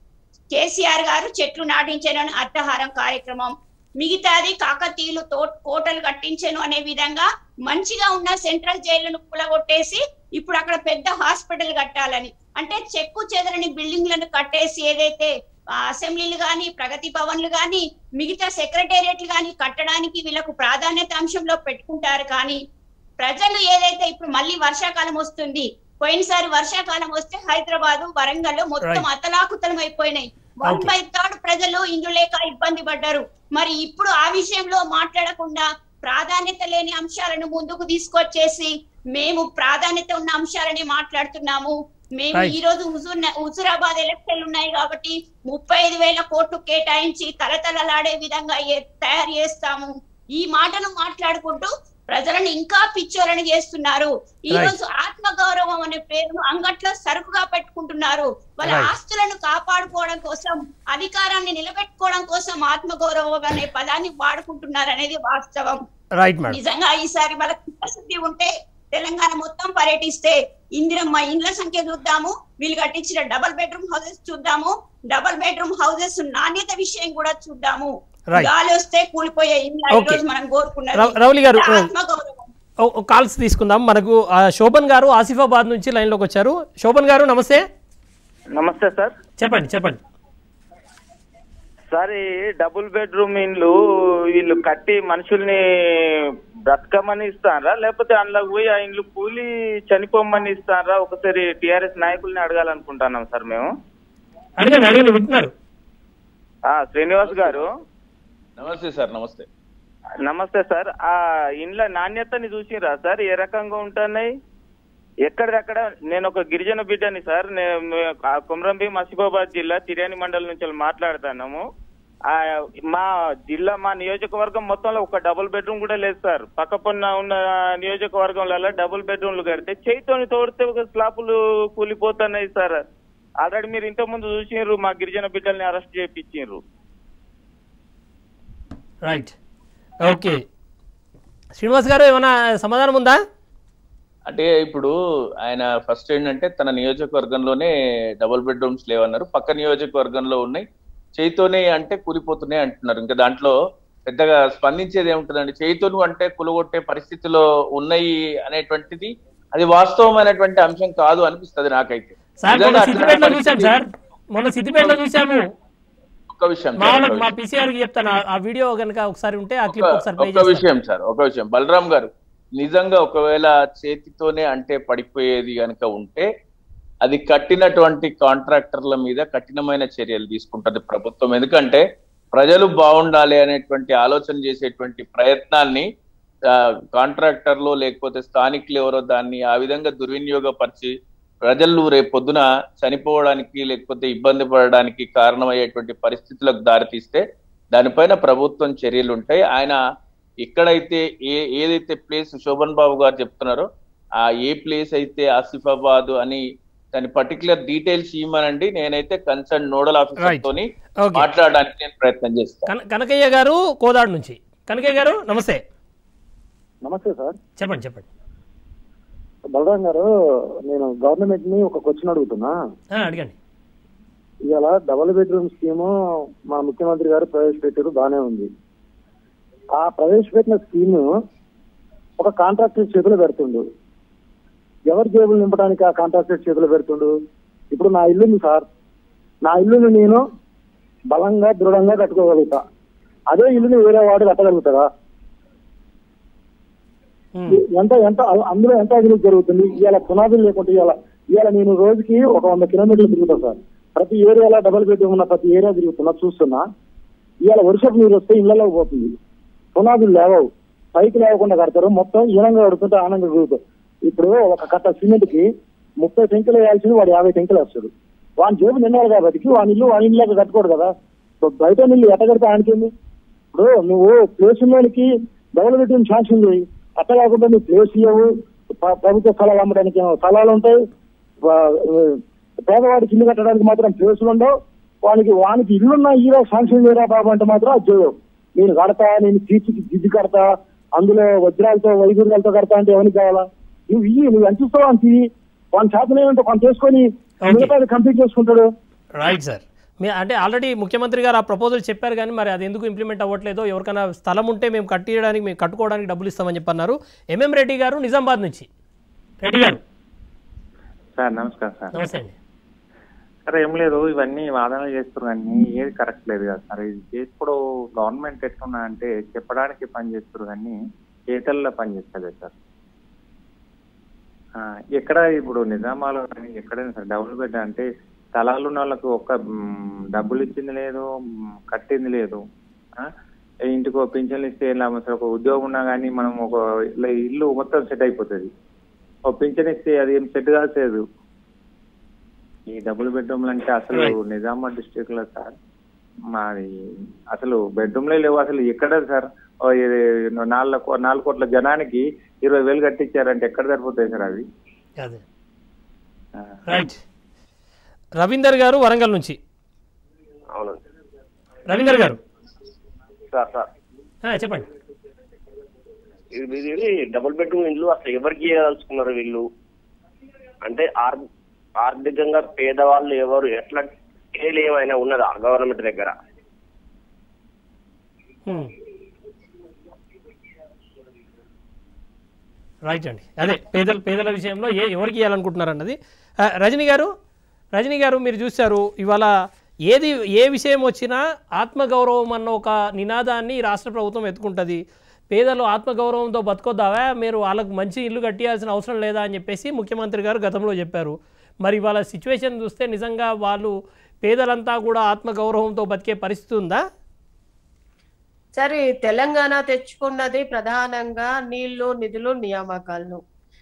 కేసీఆర్ గారు చెట్లు నాటించాను అని అర్థహారం కార్యక్రమం మిగతాది కాకతీయులు తో కోటలు కట్టించాను అనే విధంగా మంచిగా ఉన్న సెంట్రల్ జైళ్లను కూలగొట్టేసి ఇప్పుడు అక్కడ పెద్ద హాస్పిటల్ కట్టాలని అంటే చెక్కు చెదరని బిల్డింగ్లను కట్టేసి ఏదైతే ఆ, అసెంబ్లీలు గాని ప్రగతి భవన్లు గాని మిగతా సెక్రటేరియట్లు గాని కట్టడానికి వీళ్ళకు ప్రాధాన్యత అంశంలో పెట్టుకుంటారు కానీ ప్రజలు ఏదైతే ఇప్పుడు మళ్ళీ వర్షాకాలం వస్తుంది పోయినసారి వర్షాకాలం వస్తే హైదరాబాద్ వరంగల్ మొత్తం Right. అతలాకుతలం అయిపోయినాయి వన్ Okay. బై థర్డ్ ప్రజలు ఇండ్లు లేక ఇబ్బంది పడ్డారు మరి ఇప్పుడు ఆ విషయంలో మాట్లాడకుండా ప్రాధాన్యత లేని అంశాలను ముందుకు తీసుకొచ్చేసి మేము ప్రాధాన్యత ఉన్న అంశాలని మాట్లాడుతున్నాము మేము Right. ఈ రోజు హుజూర్ హుజూరాబాద్ ఎలక్షన్లు ఉన్నాయి కాబట్టి ముప్పై ఐదు వేల కోట్లు కేటాయించి తలతలలాడే విధంగా ఏ- తయారు చేస్తాము ఈ మాటను మాట్లాడుకుంటూ ప్రజలను ఇంకా పిచ్చోలని చేస్తున్నారు ఈ Right. రోజు ఆత్మ గౌరవం అనే పేరును అంగట్లో సరుకుగా పెట్టుకుంటున్నారు వాళ్ళ Right. ఆస్తులను కాపాడుకోవడం కోసం అధికారాన్ని నిలబెట్టుకోవడం కోసం ఆత్మ గౌరవం అనే పదాన్ని వాడుకుంటున్నారు అనేది వాస్తవం రైట్ మేడం నిజంగా ఈసారి వాళ్ళకి చిత్తశుద్ధి ఉంటే తెలంగాణ మొత్తం పర్యటిస్తే ఇందిరమ్మ ఇండ్ల సంఖ్య చూద్దాము వీళ్ళు కట్టించిన డబల్ బెడ్రూమ్ హౌసెస్ చూద్దాము డబల్ బెడ్రూమ్ హౌసెస్ నాణ్యత విషయం కూడా చూద్దాము Right. గాలి వస్తే కూలిపోయే ఇండ్లు ఈ Okay. రోజు మనం కోరుకున్నది రవ- రవలి గారు, ఆత్మగౌరవం ఓ- ఓ కాల్స్ తీసుకుందాం మనకు ఆ, శోభన్ గారు ఆసిఫాబాద్ నుంచి లైన్లోకి వచ్చారు శోభన్ గారు నమస్తే నమస్తే సార్ చెప్పండి చెప్పండి సార్ ఈ డబుల్ బెడ్రూమ్ ఇండ్లు వీళ్ళు కట్టి మనుషుల్ని బ్రతకమని ఇస్తారా లేకపోతే అందులోకి పోయి ఆ ఇండ్లు కూలి చనిపోమని ఇస్తారా ఒకసారి టిఆర్ఎస్ నాయకుల్ని అడగాలనుకుంటున్నాం సార్ మేము అడగండి అడగండి వింటున్నారు ఆ శ్రీనివాస్ గారు నమస్తే సార్ నమస్తే నమస్తే సార్ ఆ ఇండ్ల నాణ్యతని చూసిరా సార్ ఏ రకంగా ఉంటున్నాయి ఎక్కడిదక్కడ నేను ఒక గిరిజన బిడ్డని సార్ నేను కుమరంభీ మసిఫాబాద్ జిల్లా తిర్యాని మండలం నుంచి మాట్లాడుతున్నాము ఆ మా జిల్లా మా నియోజకవర్గం మొత్తంలో ఒక డబుల్ బెడ్రూమ్ కూడా లేదు సార్ పక్క పొన్న ఉన్న నియోజకవర్గంలో డబుల్ బెడ్రూమ్లు కడితే చేయితోని తోడితే ఒక స్లాపులు కూలిపోతున్నాయి సార్ ఆల్రెడీ మీరు ఇంతకు ముందు చూసినారు మా గిరిజన బిడ్డల్ని అరెస్ట్ చేయించారు రైట్ ఓకే శ్రీనివాస్ గారు ఏమైనా సమాధానం ఉందా అంటే ఇప్పుడు ఆయన ఫస్ట్ ఏంటంటే తన నియోజకవర్గంలోనే డబుల్ బెడ్రూమ్స్ లేవన్నారు పక్క నియోజకవర్గంలో ఉన్నాయి చేయితోనే అంటే కూలిపోతున్నాయి అంటున్నారు ఇంకా దాంట్లో పెద్దగా స్పందించేది ఏముంటుందండి చేయితోను అంటే కులగొట్టే పరిస్థితిలో ఉన్నాయి అనేటువంటిది అది వాస్తవమైనటువంటి అంశం కాదు అనిపిస్తుంది నాకైతే సార్ నిజంగా మొన్న అట్లాంటి సిద్దిపేటలో చూసాం పరిస్థితి- సార్ మొన్న సిద్దిపేటలో చూసాము ఒక్క విషయం మా సార్, వాళ్ళకి ఒక్క మా విషయం. పీసీఆర్ కి చెప్తాను ఆ- ఆ వీడియో కనుక ఒకసారి ఉంటే ఆ క్లిప్ ఒక- ఒకసారి ప్లే ఒక చేస్తాను విషయం సార్ ఒక విషయం బలరాం గారు నిజంగా ఒకవేళ చేతితోనే అంటే పడిపోయేది గనుక ఉంటే అది కట్టినటువంటి కాంట్రాక్టర్ల మీద కఠినమైన చర్యలు తీసుకుంటది ప్రభుత్వం ఎందుకంటే ప్రజలు బాగుండాలి అనేటువంటి ఆలోచన చేసేటువంటి ప్రయత్నాల్ని ఆ, కాంట్రాక్టర్లు లేకపోతే స్థానికులు ఎవరో దాన్ని ఆ విధంగా దుర్వినియోగపరిచి ప్రజలు రేపు పొద్దున చనిపోవడానికి లేకపోతే ఇబ్బంది పడడానికి కారణమయ్యేటువంటి పరిస్థితులకు దారితీస్తే దానిపైన ప్రభుత్వం చర్యలు ఉంటాయి ఆయన ఎక్కడైతే ఏ ఏదైతే ప్లేస్ శోభన్ బాబు గారు చెప్తున్నారో ఆ ఏ ప్లేస్ అయితే ఆసిఫాబాద్ అని దాని పర్టికులర్ డీటెయిల్స్ ఇవ్వమనండి నేనైతే కన్సర్న్ నోడల్ ఆఫీసర్ Right. తోని Okay. మాట్లాడడానికి నేను ప్రయత్నం చేస్తాను కన- కనకయ్య గారు కోదాడు నుంచి కనకయ్య గారు నమస్తే నమస్తే సార్ చెప్పండి చెప్పండి బలరాం గారు నేను గవర్నమెంట్ ని ఒక క్వశ్చన్ అడుగుతున్నా ఆ, అడగండి ఇవాళ డబుల్ బెడ్రూమ్ స్కీమ్ మా ముఖ్యమంత్రి గారు ప్రవేశపెట్టారు బానే ఉంది ఆ ప్రవేశపెట్టిన స్కీమ్ ఒక కాంట్రాక్టర్ చేతిలో పెడుతుండు ఎవరి జేబులు నింపడానికి ఆ కాంట్రాక్టర్ చేతిలో పెడుతుండు ఇప్పుడు నా ఇల్లుంది సార్ నా ఇల్లుని నేను బలంగా దృఢంగా కట్టుకోగలుగుతా అదే ఇల్లుని వేరే వాడు కట్టగలుగుతారా ఉమ్, ఎంత ఎంత అందులో ఎంత అభివృద్ధి జరుగుతుంది ఇవాళ పునాదులు లేకుంటే ఇవాళ ఇవాళ నేను రోజుకి ఒక వంద కిలోమీటర్లు తిరుగుతా సార్ ప్రతి ఏరియాలో డబుల్ బెడ్రూమ్ ఉన్న ప్రతి ఏరియా తిరుగుతున్నా చూస్తున్నా ఇవాళ వర్షపు నీరు వస్తే ఇళ్లలో పోతుంది పునాదులు లేవవు పైకి లేవకుండా కడతారు మొత్తం ఈనంగా కడుతుంటే ఆనందంగా తిరుగుతారు ఇప్పుడు ఒక కట్ట సిమెంట్ కి ముప్పై టెంకులు వేయాల్సింది వాడు యాభై టెంకులు వేస్తాడు వాని జేబు నిన్నారు కాబట్టి వాని ఇల్లు వాని ఇల్లు కట్టుకోడు కదా ఇప్పుడు బయట నీళ్ళు ఎట్ట కడితే ఆయనకేంది ఇప్పుడు నువ్వు ప్లేసుల్లోనికి డబుల్ బెడ్రూమ్ శాంక్షన్ చేయి అట్ట కాకుండా నువ్వు ప్లేస్ ఇవ్వవు ప- ప్రభుత్వ స్థలాలు అమ్మడానికి ఏమో స్థలాలు ఉంటాయి వా- పేదవాడికి ఇల్లు కట్టడానికి మాత్రం ప్లేసులు ఉండవు వానికి వానికి ఇల్లున్న ఈరో శాంక్షన్ చేయరా బాబు అంటే మాత్రం అది చేయవు నేను కడతా నేను తీర్చికి దిద్ది కడతా అందులో వజ్రాలతో వైద్యులతో కడతా అంటే ఎవరికి కావాలా నువ్వు ఇయ్యి నువ్వు ఎంత ఇస్తావు అంత ఇయ్యి వాని చేతనే ఉంటే కొంత చేసుకొని మిగతాది కంప్లీట్ చేసుకుంటాడు రైట్ సార్ మీ అంటే ఆల్రెడీ ముఖ్యమంత్రి గారు ఆ ప్రపోజల్ చెప్పారు కానీ మరి అది ఎందుకు ఇంప్లిమెంట్ అవ్వట్లేదో ఎవరికైనా స్థలం ఉంటే మేము కట్టియడానికి మేము కట్టుకోవడానికి డబ్బులు ఇస్తామని చెప్పన్నారు ఎంఎం రెడ్డి గారు నిజామాబాద్ నుంచి రెడ్డి గారు సార్ నమస్కారం సార్ నమస్తే అండి సార్ ఏం లేదు ఇవన్నీ వాదనలు చేస్తున్నారు కానీ ఏది కరెక్ట్ లేదు కదా సార్ ఇది ఇప్పుడు గవర్నమెంట్ ఎట్లున్నా అంటే చెప్పడానికి పని చేస్తారు కానీ చేతల్లో పని చేస్తలేదు సార్ ఆ, ఎక్కడ ఇప్పుడు నిజామాలో కానీ ఎక్కడైనా సరే డబుల్ బెడ్ అంటే స్థలాలు ఉన్న వాళ్ళకు ఒక్క మ్, డబ్బులు ఇచ్చింది లేదు మ్, కట్టింది లేదు ఆ? ఇంటికి ఒక పింఛన్లు ఇస్తే ఏం లాభం సార్ ఒక ఉద్యోగం ఉన్నా కానీ మనం ఒక ఇలా ఇల్లు మొత్తం సెట్ అయిపోతుంది ఒక పింఛన్ ఇస్తే అది ఏం సెట్ కాలేదు ఈ డబుల్ బెడ్రూమ్లు అంటే అసలు Right. నిజామాబాద్ డిస్ట్రిక్ట్ లో సార్ మాది అసలు బెడ్రూమ్లే లేవు అసలు ఎక్కడ సార్ ఓ ఇది నాలుగు కో- నాలుగు కోట్ల జనానికి ఇరవై వేలు కట్టించారంటే ఎక్కడ సరిపోతాయి సార్ అవి అదే ఆ. రైట్ రవీందర్ గారు వరంగల్ నుంచి అవునండి రవీందర్ గారు సార్ సార్ ఆ, చెప్పండి ఇది ఇది డబుల్ బెడ్రూమ్ ఇల్లు అసలు ఎవరికి ఇవ్వదలుచుకున్నారు వీళ్ళు అంటే ఆర్ ఆర్థికంగా పేదవాళ్ళు ఎవరు ఎట్లా స్కేల్ ఏమైనా ఉన్నదా గవర్నమెంట్ దగ్గర హ్మ్. రైట్ అండి అదే పేదల పేదల విషయంలో ఏ ఎవరికి ఇవ్వాలనుకుంటున్నారు అన్నది ఆ, రజనీ గారు రజనీ గారు మీరు చూశారు ఇవాళ ఏది ఏ విషయం వచ్చినా ఆత్మగౌరవం అన్న ఒక నినాదాన్ని ఈ రాష్ట్ర ప్రభుత్వం ఎత్తుకుంటుంది పేదలు ఆత్మగౌరవంతో బతుకొద్దావా మీరు వాళ్ళకు మంచి ఇల్లు కట్టియాల్సిన అవసరం లేదా అని చెప్పేసి ముఖ్యమంత్రి గారు గతంలో చెప్పారు మరి వాళ్ళ సిచ్యువేషన్ చూస్తే నిజంగా వాళ్ళు పేదలంతా కూడా ఆత్మగౌరవంతో బతికే పరిస్థితి ఉందా సరే తెలంగాణ తెచ్చుకున్నది ప్రధానంగా నీళ్లు నిధులు నియామకాలను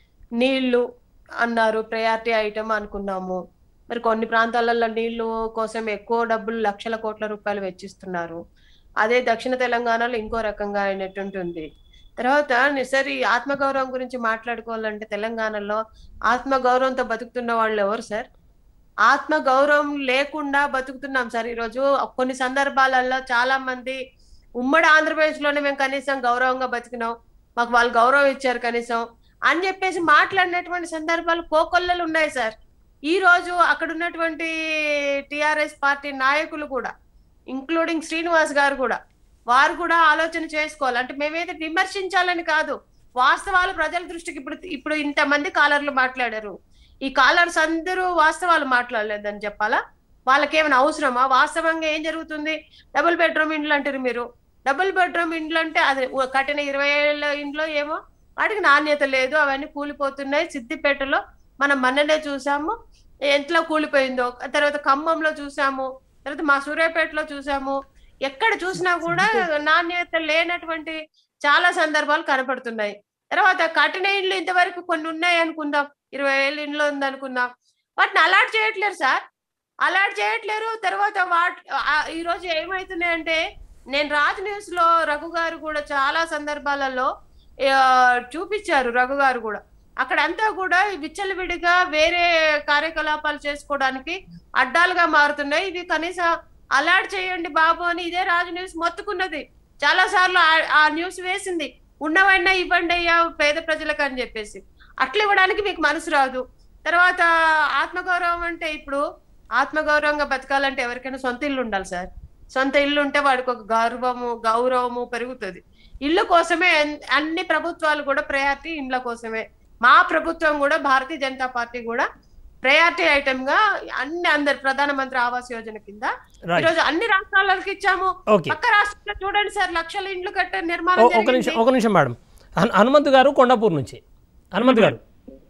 నీళ్లు అన్నారు ప్రయారిటీ ఐటమ్ అనుకున్నాము మరి కొన్ని ప్రాంతాలలో నీళ్లు కోసం ఎక్కువ డబ్బులు లక్షల కోట్ల రూపాయలు వెచ్చిస్తున్నారు అదే దక్షిణ తెలంగాణలో ఇంకో రకంగా అయినట్టుంటుంది తర్వాత సరే ఆత్మగౌరవం గురించి మాట్లాడుకోవాలంటే తెలంగాణలో ఆత్మగౌరవంతో బతుకుతున్న వాళ్ళు ఎవరు సార్ ఆత్మ గౌరవం లేకుండా బతుకుతున్నాం సార్ ఈరోజు కొన్ని సందర్భాలలో చాలా మంది ఉమ్మడి ఆంధ్రప్రదేశ్ లోనే మేము కనీసం గౌరవంగా బతికినాం మాకు వాళ్ళు గౌరవం ఇచ్చారు కనీసం అని చెప్పేసి మాట్లాడినటువంటి సందర్భాలు కోకొల్లలు ఉన్నాయి సార్ ఈ రోజు అక్కడ ఉన్నటువంటి టిఆర్ఎస్ పార్టీ నాయకులు కూడా ఇంక్లూడింగ్ శ్రీనివాస్ గారు కూడా వారు కూడా ఆలోచన చేసుకోవాలి అంటే మేమైతే విమర్శించాలని కాదు వాస్తవాలు ప్రజల దృష్టికి ఇప్పుడు ఇప్పుడు ఇంతమంది కాలర్లు మాట్లాడారు ఈ కాలర్స్ అందరూ వాస్తవాలు మాట్లాడలేదని చెప్పాలా వాళ్ళకి ఏమైనా అవసరమా వాస్తవంగా ఏం జరుగుతుంది డబుల్ బెడ్రూమ్ ఇండ్లు అంటారు మీరు డబుల్ బెడ్రూమ్ ఇండ్లు అంటే అది ఓ కట్టిన ఇరవై ఏళ్ళ ఇంట్లో ఏమో వాటికి నాణ్యత లేదు అవన్నీ కూలిపోతున్నాయి సిద్దిపేటలో మనం మొన్ననే చూసాము ఎంతలో కూలిపోయిందో తర్వాత ఖమ్మంలో చూసాము తర్వాత మా సూర్యాపేటలో చూసాము ఎక్కడ చూసినా కూడా నాణ్యత లేనటువంటి చాలా సందర్భాలు కనపడుతున్నాయి తర్వాత కట్టిన ఇండ్లు ఇంతవరకు కొన్ని ఉన్నాయి అనుకుందాం ఇరవై ఏళ్ళ ఇండ్లు ఉంది అనుకుందాం వాటిని అలాట్ చేయట్లేరు సార్ అలాట్ చేయట్లేరు తర్వాత వాట్ ఆ- ఈ రోజు ఏమైతున్నాయంటే నేను రాజ్ న్యూస్ లో రఘు గారు కూడా చాలా సందర్భాలలో ఆ, చూపించారు రఘు గారు కూడా అక్కడ అంతా కూడా విచ్చలవిడిగా వేరే కార్యకలాపాలు చేసుకోవడానికి అడ్డాలుగా మారుతున్నాయి ఇవి కనీసం అలాట్ చేయండి బాబు అని ఇదే రాజు న్యూస్ మొత్తుకున్నది చాలా సార్లు ఆ- ఆ న్యూస్ వేసింది ఉన్నవన్నా ఇవ్వండి అయ్యా పేద ప్రజలకు అని చెప్పేసి అట్లా ఇవ్వడానికి మీకు మనసు రాదు తర్వాత ఆత్మగౌరవం అంటే ఇప్పుడు ఆత్మగౌరవంగా బతకాలంటే ఎవరికైనా సొంత ఇల్లు ఉండాలి సార్ సొంత ఇల్లు ఉంటే వాడికి ఒక గౌరవము గౌరవము పెరుగుతుంది ఇల్లు కోసమే అన్- అన్ని ప్రభుత్వాలు కూడా ప్రయారిటీ ఇండ్ల కోసమే మా ప్రభుత్వం కూడా భారతీయ జనతా పార్టీ కూడా ప్రయారిటీ ఐటమ్ గా అన్ని అందరు ప్రధానమంత్రి ఆవాస్ యోజన కింద Right. ఈరోజు అన్ని రాష్ట్రాలకు ఇచ్చాము Okay. పక్క రాష్ట్రంలో చూడండి సార్ లక్షల ఇండ్లు కట్టే ఓ- నిర్మాణం ఒక నిమిషం జరిగింది. ఒక నిమిషం మేడం హన్- హనుమంత్ గారు కొండాపూర్ నుంచి హనుమంత్ గారు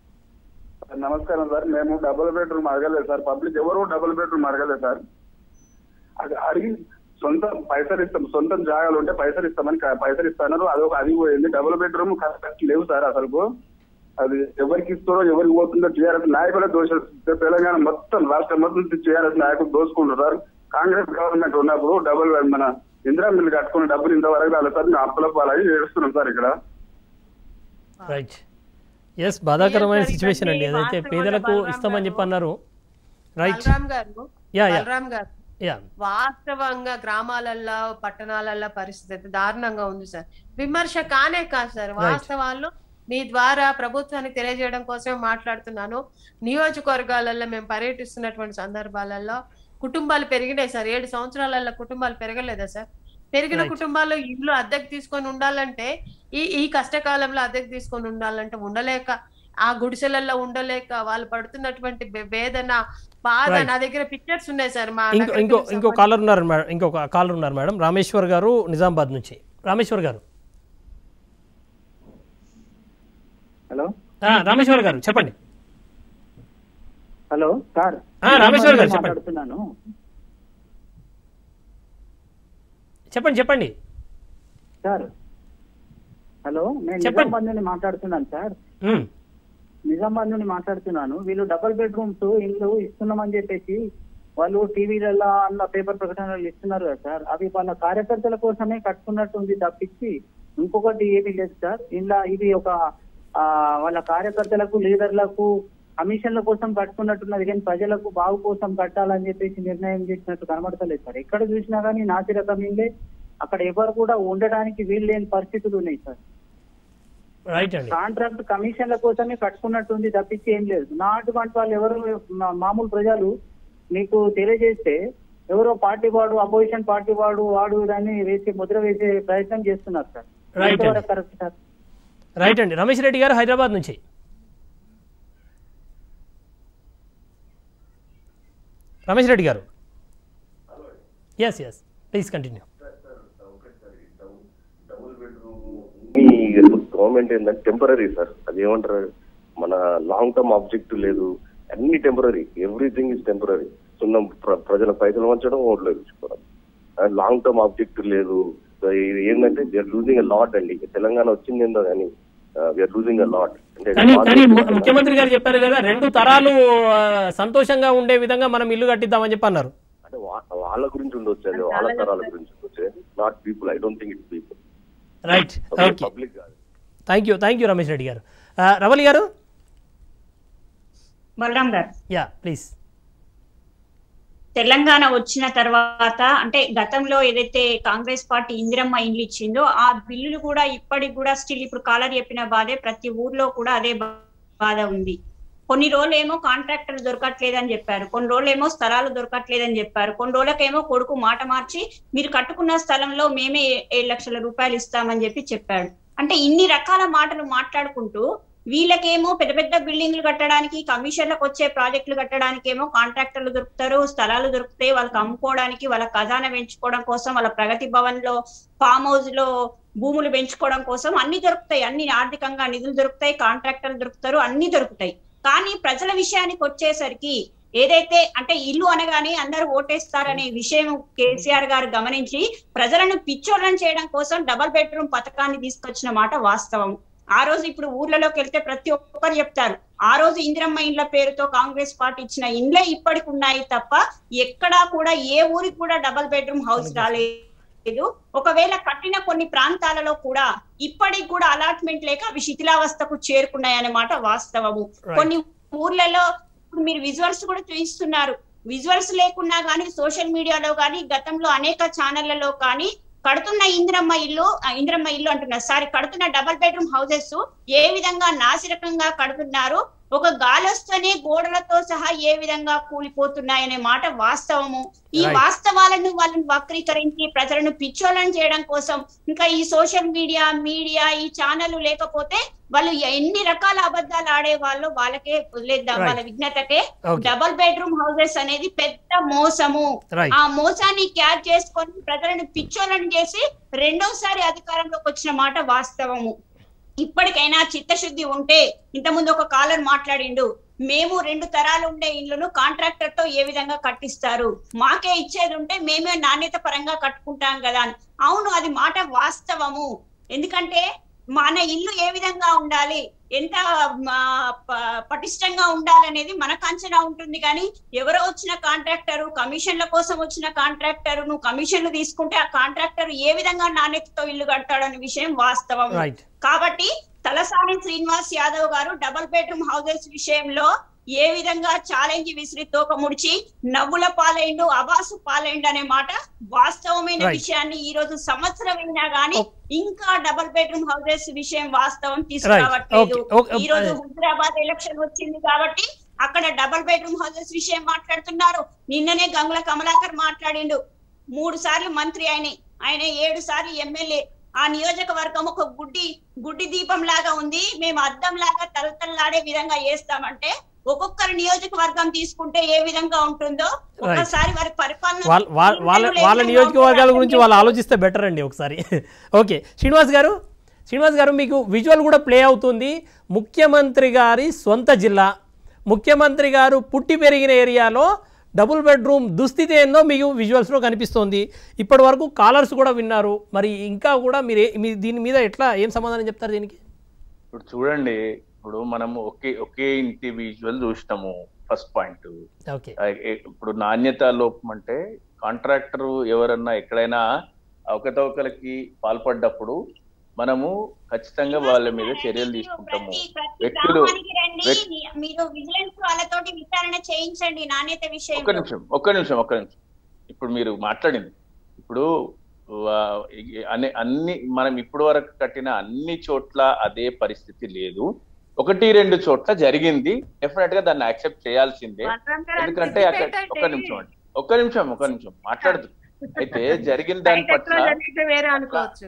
నమస్కారం సార్ మేము డబుల్ బెడ్రూమ్ అడగలేదు సార్ పబ్లిక్ ఎవరు డబుల్ బెడ్రూమ్ అడగలేదు సార్ అది అడిగి సొంత పైసలు ఇస్తాం సొంతం జాగాలు ఉంటే పైసలు ఇస్తామని క- పైసలు ఇస్తున్నారు అది ఒక అది పోయింది డబుల్ బెడ్రూమ్ కరెక్ట్ లేవు సార్ అసలు అది ఎవరికి ఇస్తారో ఎవరికి పోతుందో టీఆర్ఎస్ నాయకులే దోష తెలంగాణ మొత్తం రాష్ట్రం మొత్తం టీఆర్ఎస్ నాయకులు దోసుకుంటారు సార్ కాంగ్రెస్ గవర్నమెంట్ ఉన్నప్పుడు డబుల్ మన ఇందిరా మిల్లు కట్టుకున్న డబ్బులు ఇంతవరకు రాలేదు సార్ మేము అప్పుల పాలై ఏడుస్తున్నాం సార్ ఇక్కడ రైట్ ఎస్ బాధాకరమైన Yes, sir, సిచ్యువేషన్ అండి ఇవన్నీ అదైతే వాస్తవాలు పేదలకు బలరాం ఇస్తామని చెప్పి అన్నారు రైట్ బలరాం గారు యా యా బలరాం గారు యా వాస్తవంగా గ్రామాలల్లో పట్టణాలల్లో పరిస్థితి అయితే దారుణంగా ఉంది సార్ విమర్శ కానే కాదు సార్ వాస్తవాలు మీ ద్వారా ప్రభుత్వానికి తెలియజేయడం కోసమే మాట్లాడుతున్నాను నియోజకవర్గాలలో మేము పర్యటిస్తున్నటువంటి సందర్భాలలో కుటుంబాలు పెరిగినాయి సార్ ఏడు సంవత్సరాలలో కుటుంబాలు పెరగలేదా సార్ పెరిగిన Right. కుటుంబాలు ఇల్లు అద్దెకు తీసుకొని ఉండాలంటే ఈ ఈ కష్టకాలంలో అద్దెకు తీసుకొని ఉండాలంటే ఉండలేక ఆ గుడిసెలలో ఉండలేక వాళ్ళు పడుతున్నటువంటి బె- వేదన బాధ Right. నా దగ్గర పిక్చర్స్ ఉన్నాయి సార్ మా ఇంకో ఇంకో నగరికి ఇంకో కాలర్ ఉన్నారు మేడం ఇంకొక కాలర్ ఉన్నారు మేడం రామేశ్వర్ గారు నిజామాబాద్ నుంచి రామేశ్వర్ గారు హలో ఆ, రామేశ్వర్ గారు చెప్పండి హలో సార్ ఆ, రామేశ్వర్ గారు చెప్పండి. మాట్లాడుతున్నాను చెప్పండి చెప్పండి సార్ హలో నేను చెప్పండి. నిజామాబాద్ నుండి మాట్లాడుతున్నాను సార్ ఉమ్, నిజామాబాద్ నుండి మాట్లాడుతున్నాను వీళ్ళు డబుల్ బెడ్రూమ్స్ ఇల్లు ఇస్తున్నామని చెప్పేసి వాళ్ళు టీవీలలో అన్న పేపర్ ప్రకటనలు ఇస్తున్నారు కదా సార్ అవి వాళ్ళ కార్యకర్తల కోసమే కట్టుకున్నట్టుంది తప్పించి ఇంకొకటి ఏమీ లేదు సార్ ఇలా ఇది ఒక ఆ, వాళ్ళ కార్యకర్తలకు లీడర్లకు కమిషన్ల కోసం కట్టుకున్నట్టున్నది కానీ ప్రజలకు బాగు కోసం కట్టాలని చెప్పేసి నిర్ణయం చేసినట్టు కనబడతలేదు సార్ ఎక్కడ చూసినా కానీ నాసి రకం ఇల్లే అక్కడ ఎవరు కూడా ఉండడానికి వీలు లేని పరిస్థితులు ఉన్నాయి సార్ రైట్ అండి కాంట్రాక్ట్ కమిషన్ల కోసమే కట్టుకున్నట్టుంది తప్పించి ఏం లేదు నా అటువంటి వాళ్ళు ఎవరు మా- మామూలు ప్రజలు మీకు తెలియజేస్తే ఎవరో పార్టీ వాడు అపోజిషన్ పార్టీ వాడు వాడు దాన్ని వేసి ముద్ర వేసే ప్రయత్నం చేస్తున్నారు సార్ Right ఎంతవరకు అండి. కరెక్ట్ సార్ రైట్ అండి రమేష్ రెడ్డి గారు హైదరాబాద్ నుంచి రమేష్ రెడ్డి గారు ఎస్ ఎస్ ప్లీజ్ కంటిన్యూ ఈ గవర్నమెంట్ ఏంటంటే టెంపరీ సార్ అది ఏమంటారు మన లాంగ్ టర్మ్ ఆబ్జెక్టివ్ లేదు అన్ని టెంపరీ ఎవ్రీథింగ్ ఇస్ టెంపరీ సున్నం ప్ర- ప్రజల పైసలు వంచడం ఓట్లు వేయించుకోవడం లాంగ్ టర్మ్ ఆబ్జెక్టివ్ లేదు So ఇది ఏంటంటే వీఆర్ లూజింగ్ అ లాట్ అండి తెలంగాణ వచ్చింది ఏందో కానీ వీఆర్ లూజింగ్ అ లాట్ అంటే కానీ కానీ ము- ముఖ్యమంత్రి గారు చెప్పారు కదా రెండు తరాలు ఆ, సంతోషంగా ఉండే విధంగా మనం ఇల్లు కట్టిద్దామని చెప్పి అన్నారు అంటే వా- వాళ్ళ గురించి ఉండొచ్చు అది వాళ్ళ తరాల గురించి ఉండొచ్చు not people I don't think it's people right okay public కాదు thank you thank you Ramesh Reddy గారు ఆ, రవలి గారు బలరాం గారు యా ప్లీజ్ తెలంగాణ వచ్చిన తర్వాత అంటే గతంలో ఏదైతే కాంగ్రెస్ పార్టీ ఇందిరమ్మ ఇండ్లు ఇచ్చిందో ఆ బిల్లులు కూడా ఇప్పటికి కూడా స్టిల్ ఇప్పుడు కాలర్ చెప్పిన బాధే ప్రతి ఊర్లో కూడా అదే బా- బాధ ఉంది కొన్ని రోజులు ఏమో కాంట్రాక్టర్ దొరకట్లేదని చెప్పారు కొన్ని రోజులు ఏమో స్థలాలు దొరకట్లేదని చెప్పారు కొన్ని రోజులకేమో కొడుకు మాట మార్చి మీరు కట్టుకున్న స్థలంలో మేమే ఏ- ఏడు లక్షల రూపాయలు ఇస్తామని చెప్పి చెప్పాడు అంటే ఇన్ని రకాల మాటలు మాట్లాడుకుంటూ వీళ్ళకేమో పెద్ద పెద్ద బిల్డింగ్లు కట్టడానికి కమిషన్లకు వచ్చే ప్రాజెక్టులు కట్టడానికి ఏమో కాంట్రాక్టర్లు దొరుకుతారు స్థలాలు దొరుకుతాయి వాళ్ళకి అమ్ముకోవడానికి వాళ్ళ ఖజానా పెంచుకోవడం కోసం వాళ్ళ ప్రగతి భవన్ లో ఫామ్ హౌస్ లో భూములు పెంచుకోవడం కోసం అన్ని దొరుకుతాయి అన్ని ఆర్థికంగా నిధులు దొరుకుతాయి కాంట్రాక్టర్లు దొరుకుతారు అన్ని దొరుకుతాయి కానీ ప్రజల విషయానికి వచ్చేసరికి ఏదైతే అంటే ఇల్లు అనగానే అందరూ ఓటేస్తారనే విషయం కేసీఆర్ గారు గమనించి ప్రజలను పిచ్చోళ్ళని చేయడం కోసం డబల్ బెడ్రూమ్ పథకాన్ని తీసుకొచ్చిన మాట వాస్తవం ఆ రోజు ఇప్పుడు ఊర్లలోకి వెళ్తే ప్రతి ఒక్కరు చెప్తారు ఆ రోజు ఇందిరమ్మ ఇండ్ల పేరుతో కాంగ్రెస్ పార్టీ ఇచ్చిన ఇండ్లే ఇప్పటికి ఉన్నాయి తప్ప ఎక్కడా కూడా ఏ ఊరికి కూడా డబల్ బెడ్రూమ్ హౌస్ రాలేదు ఒకవేళ కట్టిన కొన్ని ప్రాంతాలలో కూడా ఇప్పటికి కూడా అలాట్మెంట్ లేక అవి శిథిలావస్థకు చేరుకున్నాయన్నమాట వాస్తవము Right. కొన్ని ఊర్లలో ఇప్పుడు మీరు విజువల్స్ కూడా చూపిస్తున్నారు విజువల్స్ లేకున్నా కానీ సోషల్ మీడియాలో కానీ గతంలో అనేక ఛానళ్లలో కానీ కడుతున్న ఇందిరమ్మ ఇల్లు ఆ, ఇందిరమ్మ ఇల్లు అంటున్నారు సారీ కడుతున్న డబల్ బెడ్రూమ్ హౌసెస్ ఏ విధంగా నాసిరకంగా కడుతున్నారు ఒక గాలి వస్తేనే గోడలతో సహా ఏ విధంగా కూలిపోతున్నాయనే మాట వాస్తవము ఈ Right. వాస్తవాలను వాళ్ళని వక్రీకరించి ప్రజలను పిచ్చోళ్ళని చేయడం కోసం ఇంకా ఈ సోషల్ మీడియా మీడియా ఈ ఛానల్ లేకపోతే వాళ్ళు ఎన్ని రకాల అబద్ధాలు ఆడే వాళ్ళు వాళ్ళకే వదిలేద్దాం Right. వాళ్ళ విజ్ఞతకే Okay. డబల్ బెడ్రూమ్ హౌసెస్ అనేది పెద్ద మోసము Right. ఆ మోసాన్ని క్యాచ్ చేసుకొని ప్రజలను పిచ్చోళ్ళని చేసి రెండోసారి అధికారంలోకి వచ్చిన మాట వాస్తవము ఇప్పటికైనా చిత్తశుద్ధి ఉంటే ఇంతకుముందు ఒక కాలర్ మాట్లాడిండు మేము రెండు తరాలు ఉండే ఇళ్లను కాంట్రాక్టర్ తో ఏ విధంగా కట్టిస్తారు మాకే ఇచ్చేది ఉంటే మేమే నాణ్యత పరంగా కట్టుకుంటాం కదా అని అవును అది మాట వాస్తవము ఎందుకంటే మన ఇల్లు ఏ విధంగా ఉండాలి ఎంత మా, ప- పటిష్టంగా ఉండాలనేది మనకు అంచనా ఉంటుంది కానీ ఎవరో వచ్చిన కాంట్రాక్టర్ కమిషన్ల కోసం వచ్చిన కాంట్రాక్టర్ నువ్వు కమిషన్లు తీసుకుంటే ఆ కాంట్రాక్టర్ ఏ విధంగా నాణ్యతతో ఇల్లు కడతాడనే విషయం వాస్తవం రైట్ కాబట్టి తలసాని శ్రీనివాస్ యాదవ్ గారు డబుల్ బెడ్రూమ్ హౌసెస్ విషయంలో ఏ విధంగా ఛాలెంజ్ విసిరి తోక ముడిచి నవ్వుల పాలైండు అబాసు పాలైండు అనే మాట వాస్తవమైన Right. విషయాన్ని ఈ రోజు సంవత్సరం అయినా గానీ ఇంకా డబుల్ బెడ్రూమ్ హౌసెస్ విషయం వాస్తవం Okay. తీసుకురావట్లేదు Okay. ఈ రోజు హుజరాబాద్ ఎలక్షన్ వచ్చింది కాబట్టి అక్కడ డబుల్ బెడ్రూమ్ హౌసెస్ విషయం మాట్లాడుతున్నారు నిన్ననే గంగుల కమలాకర్ మాట్లాడిండు మూడు సార్లు మంత్రి ఆయన ఆయన ఏడు సార్లు ఎమ్మెల్యే ఆ నియోజకవర్గం ఒక గుడ్డి గుడ్డి దీపం లాగా ఉంది మేము అద్దం లాగా తలతల్లాడే విధంగా చేస్తామంటే ఒక్కొక్కరు నియోజకవర్గం తీసుకుంటే ఏ విధంగా ఉంటుందో ఒక్కసారి వారి పరిపాలన వాళ్ళ వాళ్ళ వాళ్ళ వాళ్ళ నియోజకవర్గాల గురించి వాళ్ళు ఆలోచిస్తే బెటర్ అండి ఒకసారి ఓకే శ్రీనివాస్ గారు శ్రీనివాస్ గారు మీకు విజువల్ కూడా ప్లే అవుతుంది ముఖ్యమంత్రి గారి సొంత జిల్లా ముఖ్యమంత్రి గారు పుట్టి పెరిగిన ఏరియాలో డబుల్ బెడ్రూమ్ దుస్థితి ఏందో మీకు విజువల్స్లో కనిపిస్తోంది ఇప్పటి వరకు కాలర్స్ కూడా విన్నారు మరి ఇంకా కూడా మీరు ఏ- మీ దీని మీద ఎట్లా ఏం సమాధానం చెప్తారు దీనికి ఇప్పుడు చూడండి ఇప్పుడు మనము ఒకే ఒకే ఇంటి విజువల్ చూసినాము ఫస్ట్ పాయింట్ ఓకే ఇప్పుడు నాణ్యత లోపం అంటే కాంట్రాక్టర్ ఎవరన్నా ఎక్కడైనా అవకతవకలకి పాల్పడ్డప్పుడు మనము ఖచ్చితంగా వాళ్ళ మీద చర్యలు తీసుకుంటాము ప్రతి వ్యక్తులు గ్రామానికి రండి వ్యక్- మీ- మీరు విజిలెన్స్ వాళ్ళతోటి విచారణ చేయించండి నాణ్యత ఒక్క విషయంలో నిమిషం ఒక్క నిమిషం ఒక్క నిమిషం ఇప్పుడు మీరు మాట్లాడింది ఇప్పుడు వా- ఈ- అన్ని అన్ని మనం ఇప్పటి వరకు కట్టిన అన్ని చోట్ల అదే పరిస్థితి లేదు ఒకటి రెండు చోట్ల జరిగింది డెఫినెట్ గా దాన్ని యాక్సెప్ట్ చేయాల్సిందే బలరాం గారు, ఎందుకంటే అది అక్కడ debate ఒక్క అంటే నిమిషం అండి ఒక్క నిమిషం ఒక్క నిమిషం మాట్లాడుతూ అయితే జరిగిన దాని బయట ఎక్కడో పట్ల జరిగితే వేరే అనుకోవచ్చు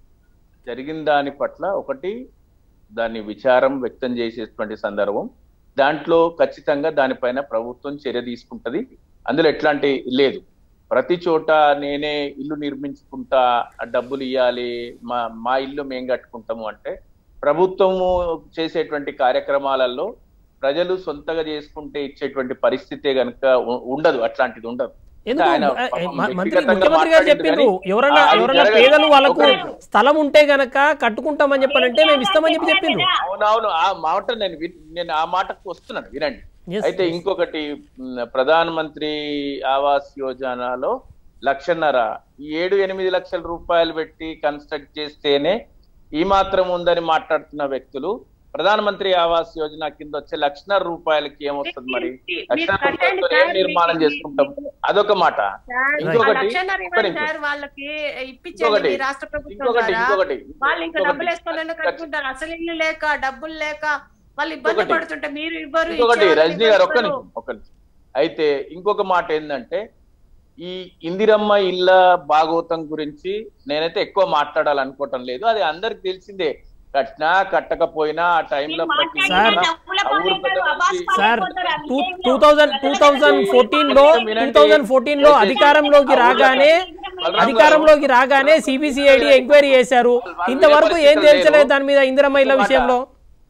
జరిగిన దాని పట్ల ఒకటి దాన్ని విచారం వ్యక్తం చేసేటువంటి సందర్భం దాంట్లో ఖచ్చితంగా దానిపైన ప్రభుత్వం చర్య తీసుకుంటది అందులో ఎట్లాంటి లేదు ప్రతి చోట నేనే ఇల్లు నిర్మించుకుంటా ఆ డబ్బులు ఇవ్వాలి మా మా ఇల్లు మేం కట్టుకుంటాము అంటే ప్రభుత్వము చేసేటువంటి కార్యక్రమాలలో ప్రజలు సొంతగా చేసుకుంటే ఇచ్చేటువంటి పరిస్థితే గనుక ఉ- ఉండదు అట్లాంటిది ఉండదు ఎందుకు ఆయన మ- పాపం మ- మంత్రి వ్యక్తిగతంగా ముఖ్యమంత్రి గారు మాట్లాడిండు చెప్పిండ్రు కానీ, ఎవరన్నా ఆ, అది ఎవరన్నా జరగదు. పేదలు వాళ్ళకు ఒక్క నిమిషం. స్థలం ఉంటే గనక కట్టుకుంటామని చెప్పారంటే మేము ఇస్తామని చెప్పి చెప్పిండ్రు అవునవును ఆ మాట నేను విన్- నేను ఆ మాటకు వస్తున్నాను వినండి Yes, అయితే yes. ఇంకొకటి మ్, ప్రధాన మంత్రి ఆవాస్ యోజనలో లక్షన్నర ఈ ఏడు ఎనిమిది లక్షల రూపాయలు పెట్టి కన్స్ట్రక్ట్ చేస్తేనే ఈ మాత్రం ఉందని మాట్లాడుతున్న వ్యక్తులు ప్రధానమంత్రి ఆవాస్ యోజన కింద వచ్చే లక్షన్నర రూపాయలకి ఏమొస్తుంది మరి లక్షన్నర రూపాయలతో ఏం నిర్మాణం చేసుకుంటాం అదొక మాట సార్, ఇంకొకటి ఆ లక్షన్నర ఒక్క ఇవ్వండి నిమిషం. సార్ వాళ్ళకి ఇప్పించండి ఇంకొకటి, మీ రాష్ట్ర ప్రభుత్వం ఇంకొకటి, ద్వారా ఇంకొకటి, వాళ్ళు ఇంకా ఇంకొకటి. డబ్బులు వేసుకొని కట్టుకుంటారు అసలు ఇల్లు లేక డబ్బులు లేక వాళ్ళు ఇబ్బంది ఇంకొకటి. పడుతుంటే మీరు ఇవ్వరు ఇంకొకటి ఇచ్చేవాళ్ళు రజనీ గారు ఒక్క ఇవ్వరు. నిమిషం ఒక్క నిమిషం అయితే ఇంకొక మాట ఏంటంటే ఈ ఇందిరమ్మ ఇళ్ళ భాగవతం గురించి నేనైతే ఎక్కువ మాట్లాడాలనుకోవటం లేదు అది అందరికి తెలిసిందే కట్టినా కట్టకపోయినా ఆ టైంలో ప్రతి సార్, ఆ ఊరు పెద్ద మనిషి- sir two two thousand two thousand ఫోర్టీన్లో టూ థౌజండ్ ఫోర్టీన్లో అధికారంలోకి రాగానే అధికారంలోకి రాగానే సిబిసిఐడి ఎంక్వైరీ చేశారు ఇంతవరకు ఏం తేల్చలేదు దాని మీద ఇందిరమ్మ ఇళ్ళ విషయంలో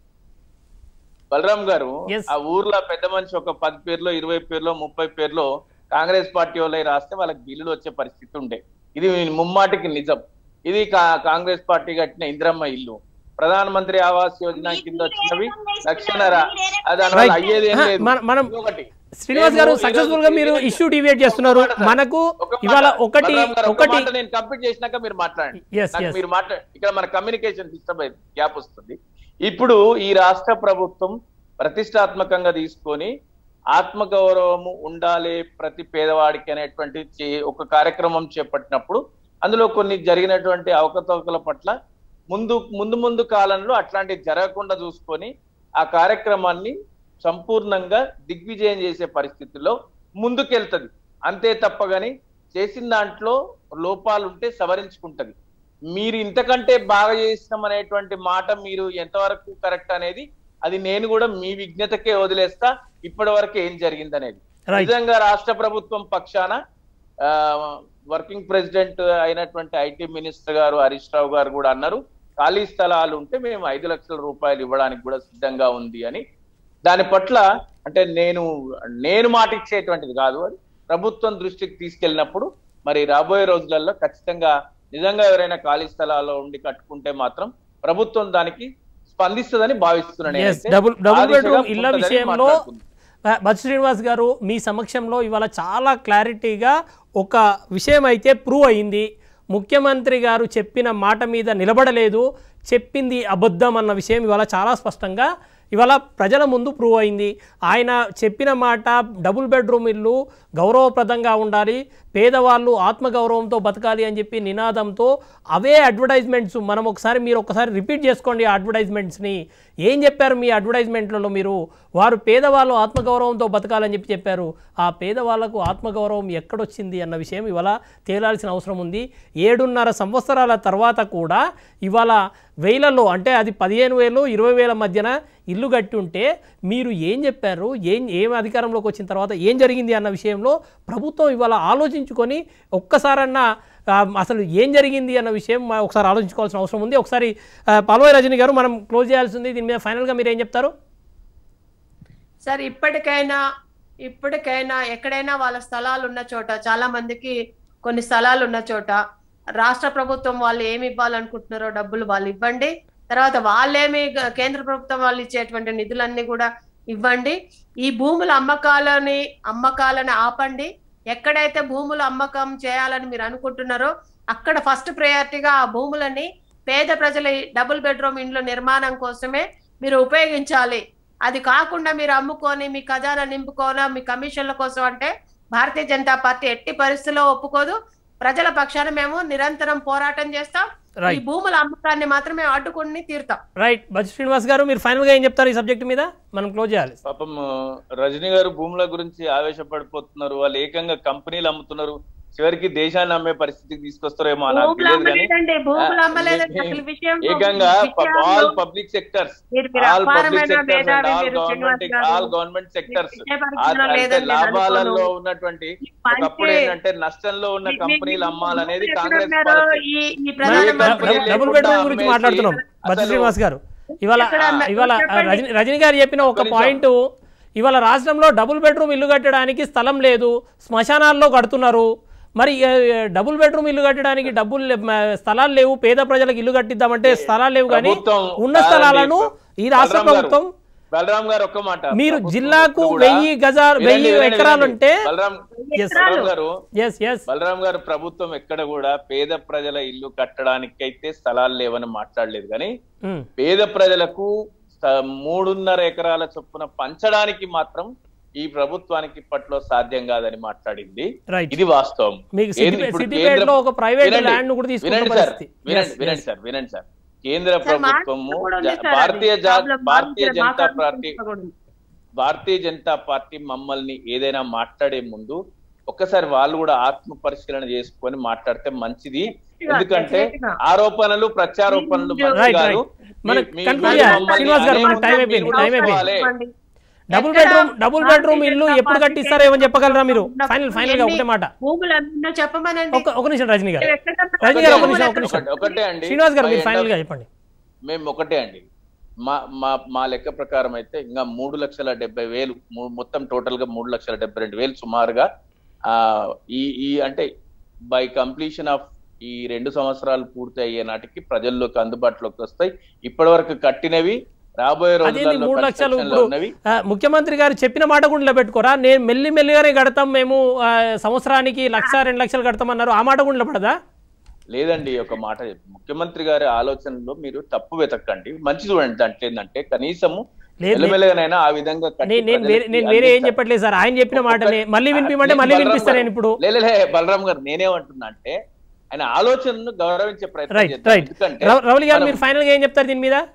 బలరాం గారు Yes. ఆ ఊర్లో పెద్ద మనిషి ఒక పది పేర్లో ఇరవై పేర్లో ముప్పై పేర్లో కాంగ్రెస్ పార్టీ వాళ్ళకి రాస్తే వాళ్ళకి బిల్లులు వచ్చే పరిస్థితి ఉండే ఇది ముమ్మాటికి నిజం ఇది కా- కాంగ్రెస్ పార్టీ కట్టిన ఇందిరమ్మ ఇల్లు ప్రధానమంత్రి ఆవాస్ యోజన కింద వచ్చినవి లక్షన్నర అది దానివల్ల Right. అయ్యేది ఏం హ, లేదు మన- మనం ఇంకొకటి శ్రీనివాస్ గారు మేము సక్సెస్ఫుల్ ఈరోజు గా మీరు ఈరోజు- ఇష్యూ డివేట్ చేస్తున్నారు ఒక మాట సార్. మనకు ఒక మాట. ఇవాళ ఒకటి బలరాం గారు, ఒక ఒకటి మాట నేను కంప్లీట్ చేసినాక మీరు మాట్లాడండి Yes, నాకు yes. మీరు మాట్లాడ ఇక్కడ మన కమ్యూనికేషన్ సిస్టమ్ గ్యాప్ వస్తుంది ఇప్పుడు ఈ రాష్ట్ర ప్రభుత్వం ప్రతిష్టాత్మకంగా తీసుకొని ఆత్మగౌరవము ఉండాలి ప్రతి పేదవాడికి అనేటువంటి చే- ఒక కార్యక్రమం చేపట్టినప్పుడు అందులో కొన్ని జరిగినటువంటి అవకతవకల పట్ల ముందు ముందు ముందు కాలంలో అట్లాంటివి జరగకుండా చూసుకొని ఆ కార్యక్రమాన్ని సంపూర్ణంగా దిగ్విజయం చేసే పరిస్థితుల్లో ముందుకెళ్తది అంతే తప్పగాని చేసిన దాంట్లో లోపాలు ఉంటే సవరించుకుంటది మీరు ఇంతకంటే బాగా చేసినాం అనేటువంటి మాట మీరు ఎంతవరకు కరెక్ట్ అనేది అది నేను కూడా మీ విజ్ఞతకే వదిలేస్తా ఇప్పటి వరకు ఏం జరిగింది అనేది Right. నిజంగా రాష్ట్ర ప్రభుత్వం పక్షాన ఆ, వర్కింగ్ ప్రెసిడెంట్ అయినటువంటి ఐటీ మినిస్టర్ గారు హరీష్ రావు గారు కూడా అన్నారు ఖాళీ స్థలాలు ఉంటే మేము ఐదు లక్షల రూపాయలు ఇవ్వడానికి కూడా సిద్ధంగా ఉంది అని దాని పట్ల అంటే నేను నేను మాట ఇచ్చేటువంటిది కాదు అది ప్రభుత్వం దృష్టికి తీసుకెళ్ళినప్పుడు మరి రాబోయే రోజులలో ఖచ్చితంగా నిజంగా ఎవరైనా ఖాళీ స్థలాల్లో ఉండి కట్టుకుంటే మాత్రం ప్రభుత్వం దానికి స్పందిస్తుందని భావిస్తున్నాను ఎస్ నేనైతే. డబుల్ ఆ డబుల్ దిశగా బెడ్రూమ్ ఇళ్ల ఉంటుందని విషయంలో మాట్లాడుకుంటున్నాను. బత్ శ్రీనివాస్ గారు మీ సమక్షంలో ఇవాళ చాలా క్లారిటీగా ఒక విషయం అయితే ప్రూవ్ అయింది ముఖ్యమంత్రి గారు చెప్పిన మాట మీద నిలబడలేదు చెప్పింది అబద్ధం అన్న విషయం ఇవాళ చాలా స్పష్టంగా ఇవాళ ప్రజల ముందు ప్రూవ్ అయింది ఆయన చెప్పిన మాట డబుల్ బెడ్రూమ్ ఇల్లు గౌరవప్రదంగా ఉండాలి పేదవాళ్ళు ఆత్మగౌరవంతో బతకాలి అని చెప్పి నినాదంతో అవే అడ్వర్టైజ్మెంట్స్ మనం ఒకసారి మీరు ఒకసారి రిపీట్ చేసుకోండి ఆ అడ్వర్టైజ్మెంట్స్ని ఏం చెప్పారు మీ అడ్వర్టైజ్మెంట్లలో మీరు వారు పేదవాళ్ళు ఆత్మగౌరవంతో బతకాలని చెప్పి చెప్పారు ఆ పేదవాళ్లకు ఆత్మగౌరవం ఎక్కడొచ్చింది అన్న విషయం ఇవాళ తేలాల్సిన అవసరం ఉంది ఏడున్నర సంవత్సరాల తర్వాత కూడా ఇవాళ వేలలో అంటే అది పదిహేను వేలు ఇరవై వేల మధ్యన ఇల్లు కట్టి ఉంటే మీరు ఏం చెప్పారు ఏం ఏం అధికారంలోకి వచ్చిన తర్వాత ఏం జరిగింది అన్న విషయంలో ప్రభుత్వం ఇవాళ ఆలోచించుకొని ఒక్కసారన్నా ఆ, అసలు ఏం జరిగింది అన్న విషయం మా- ఒకసారి ఆలోచించుకోవాల్సిన అవసరం ఉంది ఒకసారి ఆ, పాల్వాయి రజని గారు మనం క్లోజ్ చేయాల్సింది దీని మీద ఫైనల్గా మీరు ఏం చెప్తారు సార్ ఇప్పటికైనా ఇప్పటికైనా ఎక్కడైనా వాళ్ళ స్థలాలు ఉన్న చోట చాలా మందికి కొన్ని స్థలాలు ఉన్న చోట రాష్ట్ర ప్రభుత్వం వాళ్ళు ఏమి ఇవ్వాలనుకుంటున్నారో డబ్బులు వాళ్ళు ఇవ్వండి తర్వాత వాళ్ళేమి గ- కేంద్ర ప్రభుత్వం వాళ్ళు ఇచ్చేటువంటి నిధులన్నీ కూడా ఇవ్వండి ఈ భూముల అమ్మకాలని అమ్మకాలని ఆపండి ఎక్కడైతే భూముల అమ్మకం చేయాలని మీరు అనుకుంటున్నారో అక్కడ ఫస్ట్ ప్రయారిటీగా ఆ భూములని పేద ప్రజల డబుల్ బెడ్రూమ్ ఇండ్ల నిర్మాణం కోసమే మీరు ఉపయోగించాలి అది కాకుండా మీరు అమ్ముకొని మీ ఖజానా నింపుకోనా మీ కమిషన్ల కోసం అంటే భారతీయ జనతా పార్టీ ఎట్టి పరిస్థితుల్లో ఒప్పుకోదు ప్రజల పక్షాన మేము నిరంతరం పోరాటం చేస్తాం ఈ రైట్ భూముల అమ్మకాన్ని మాత్రమే అడ్డుకుని తీరుతాం రైట్ బజ్ శ్రీనివాస్ గారు మీరు ఫైనల్గా ఏం చెప్తారు ఈ సబ్జెక్ట్ మీద మనం క్లోజ్ చేయాలి పాపం రజనీ గారు భూముల గురించి ఆవేశపడిపోతున్నారు వాళ్ళు ఏకంగా కంపెనీలు అమ్ముతున్నారు చివరికి దేశాన్ని అమ్మే పరిస్థితికి తీసుకొస్తారేమో నాకు భూములు తెలియదు కానీ అమ్మలేదండి భూములు ఆ, అమ్మలేదండి ఏ- అసలు విషయం ఏకంగా విషయాలు- ఆల్ పబ్లిక్ సెక్టర్స్ మీరు మీరు ఆల్ పబ్లిక్ అపారమైన సెక్టర్స్ అండ్ భేదాలు ఆల్ మీరు గవర్నమెంట్ శ్రీనివాస్ గారు. ఆల్ గవర్నమెంట్ సెక్టర్స్ విషయ పరిజ్ఞానం లేదని నేను లాభాలలో అనుకోను. ఉన్నటువంటి పంచే- ఒకప్పుడు ఏంటంటే నష్టంలో ఉన్న మీ- మీ- కంపెనీలు మీ- అమ్మాలనేది ఎక్కడ కాంగ్రెస్ ఉన్నారో పాలసీ ఈ ఈ ఏ ప్రధానమంత్రి కంపెనీ డబుల్ లేకుండా బెడ్రూమ్ గురించి అమ్మేసి మాట్లాడుతున్నాం బద్రి అసలు- శ్రీనివాస్ గారు ఇవాళ ఎక్కడ అమ్మ- ఇవాళ చెప్పండి. రజని రజని గారు చెప్పిన ఒక ఒక్క నిమిషం. పాయింట్ ఇవాళ రాష్ట్రంలో డబుల్ బెడ్రూమ్ ఇల్లు కట్టడానికి స్థలం లేదు శ్మశానాల్లో కడుతున్నారు మరి ఏ, డబుల్ బెడ్రూమ్ ఇల్లు కట్టడానికి డబ్బులు లే- మ, స్థలాలు లేవు పేద ప్రజలకు ఇల్లు కట్టిద్దామంటే స్థలాలు లేవు కానీ ప్రభుత్వం ఉన్న కాదండి. స్థలాలను ఈ రాష్ట్ర బలరాం గారు, ప్రభుత్వం బలరాం గారు ఒక్క మాట మీరు ప్రభుత్వం జిల్లాకు ఇప్పుడు కూడా- వెయ్యి గజాలు వినండి, వెయ్యి వినండి, ఎకరాలు వినండి. ఉంటే బలరాం ఎస్ బలరాం గారు ఎస్ ఎస్ బలరాం గారు ప్రభుత్వం ఎక్కడ కూడా పేద ప్రజల ఇల్లు కట్టడానికైతే స్థలాలు లేవని మాట్లాడలేదు కానీ పేద ప్రజలకు స- మూడున్నర ఎకరాల చొప్పున పంచడానికి మాత్రం ఈ ప్రభుత్వానికి ఇప్పట్లో సాధ్యం కాదని మాట్లాడింది రైట్ ఇది వాస్తవం మీకు ఏంది సిద్దిపే- ఇప్పుడు సిద్దిపేటలో కేంద్ర- ఒక ప్రైవేట్ వినండి, ల్యాండ్ కూడా తీసుకున్న వినండి సార్ పరిస్థితి వినండి Yes, వినండి yes. సార్ వినండి సార్ కేంద్ర సార్, మా ప్రభుత్వము కూడా ఉంది జా- సార్ అది. భారతీయ జా- ప్రాబ్లం మా భారతీయ దగ్గర జనతా మా పార్టీ కాన్స్టిట్యూన్సీలో కూడా ఉంది. భారతీయ జనతా పార్టీ మమ్మల్ని ఏదైనా మాట్లాడే ముందు ఒక్కసారి వాళ్ళు కూడా ఆత్మ పరిశీలన చేసుకొని మాట్లాడితే మంచిది ఎందుకంటే definitely గా. ఆరోపణలు ప్రత్యారోపణలు మంచిది Right, కాదు. right. మనం మీ- మీ- conclude మీరు చేయాలి. మమ్మల్ని శ్రీనివాస్ గారు, అనే మనకు ముందు time మీరు అయిపోయింది, కూడా time అయిపోయింది. చూసుకోవాలి. డబుల్ ఎక్కడ బెడ్రూమ్ డబుల్ భారతీయ బెడ్రూమ్ ఇల్లు జనతా ఎప్పుడు పార్టీ కట్టిస్తారో ఏమని చెప్పగలరా మీరు ఉన్నప్పుడు ఫైనల్ ఫైనల్ గా ఎన్ని ఒకటే మాట భూములు అమ్మిందో చెప్పమనండి ఒక ఒక నిమిషం రజనీ గారు ఎక్కడ రజనీ గారు ఒక భూములు నిమిషం ఒక ఎక్కడ- నిమిషం ఒకటే- ఒకటే అండి శ్రీనివాస్ గారు మీరు by end ఫైనల్ of- గా చెప్పండి మేము ఒకటే అండి మా మా మా లెక్క ప్రకారం అయితే ఇంకా మూడు లక్షల డెబ్బై వేలు మూ- మొత్తం టోటల్ గా మూడు లక్షల డెబ్బై రెండు వేలు సుమారుగా ఆ ఈ ఈ అంటే బై కంప్లీషన్ ఆఫ్ ఈ రెండు సంవత్సరాలు పూర్తి అయ్యే నాటికి ప్రజల్లోకి అందుబాటులోకి వస్తాయి ఇప్పటి వరకు కట్టినవి రాబోయే అదేంది రోజుల్లో మూడు లక్షలు construction లో ఇప్పుడు ఉన్నవి ఆ, ముఖ్యమంత్రి గారు చెప్పిన మాట కూడా నిలబెట్టుకోరా నేను మెల్లి మెల్లిగానే కడతాం మేము ఆ, సంవత్సరానికి లక్ష రెండు లక్షలు కడతామన్నారు ఆ మాట కూడా నిలబడదా లేదండి ఒక మాట చెప్పు. ముఖ్యమంత్రి గారి ఆలోచనలో మీరు తప్పు వెతకండి మంచి చూడండి దాంట్లో ఏంటంటే కనీసము లేదు, లేదు. మెల్లమెల్లగానైనా ఆ విధంగా కట్టి నేను నేను వేరే ప్రజలకి నేను వేరే ఏం అందించాలి. చెప్పట్లేదు సార్ ఆయన చెప్పిన మాటనే ఒక్క- మళ్ళీ వినిపించమంటే లేదు, మళ్ళీ బలరాం వినిపిస్తాను గారు. నేను ఇప్పుడు లే, లే, లే, బలరాం గారు నేనేమంటున్నా అంటే ఆయన ఆలోచనను గౌరవించే ప్రయత్నం రైట్ చేద్దాం. రైట్ ఎందుకంటే రవలి గారు మనం- మీరు ఫైనల్ గా ఏం చెప్తారు దీని మీద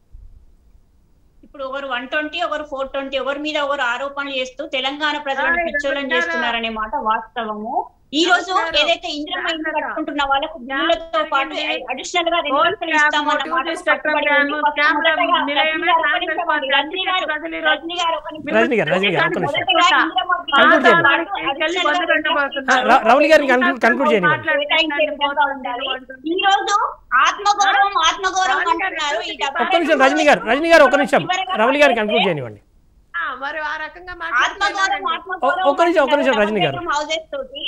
ఇప్పుడు ఒకరు వన్ ట్వంటీ ఒకరు ఫోర్ ట్వంటీ ఒకరి మీద ఒకరు ఆరోపణలు చేస్తూ తెలంగాణ ప్రజలను ఆ, పిచ్చోళం ఇది చేస్తున్నారనే మాట వాస్తవము ఈ రోజు వస్తారు. ఏదైతే ఇంద్రమ్మ ఇల్లు కట్టుకుంటున్న వాళ్ళకు బిల్లులతో పాటు జరిగింది. అడిషనల్ గా రెండు Gold లక్షలు scam, ఇస్తామన్న motive మాట spectrum కట్టుబడి plan, ఉంది. ఫస్ట్ scam మొదటగా నిలయమే రజనీ గారు, ఒక్క నిమిషం transfer రజనీ గారు, ప్రజలు ఈరోజు రజనీ గారు ఒక నిమిషం. రజనీ గారు, రజనీ గారు, ఒక్క నిమిషం. మొదటగా ఇంద్రమ్మ Conclude బిల్లులతో చేయండి. పాటు వెళ్ళి additional గా బంధు కట్టబోతున్నారు. ర- రవలి గారిని కన్క్లూడ్ కన్క్లూడ్ చేయండి కేటాయించే విధంగా ఉండాలి. ఈ రోజు ఆత్మగౌరవం ఆత్మగౌరవం అంటున్నారు ఈ డబ్బు ఒక్క నిమిషం రజనీ గారు రజనీ గారు ఒక్క నిమిషం రవలి గారిని కన్క్లూడ్ చేయనివ్వండి ఆ, మరి ఆ రకంగా ఆత్మగౌరవం మాట్లాడుతున్నారు ఆత్మగౌరవం ఒక్క నిమిషం, ఒక్క నిమిషం, రజనీ గారు. హౌసెస్ తోటి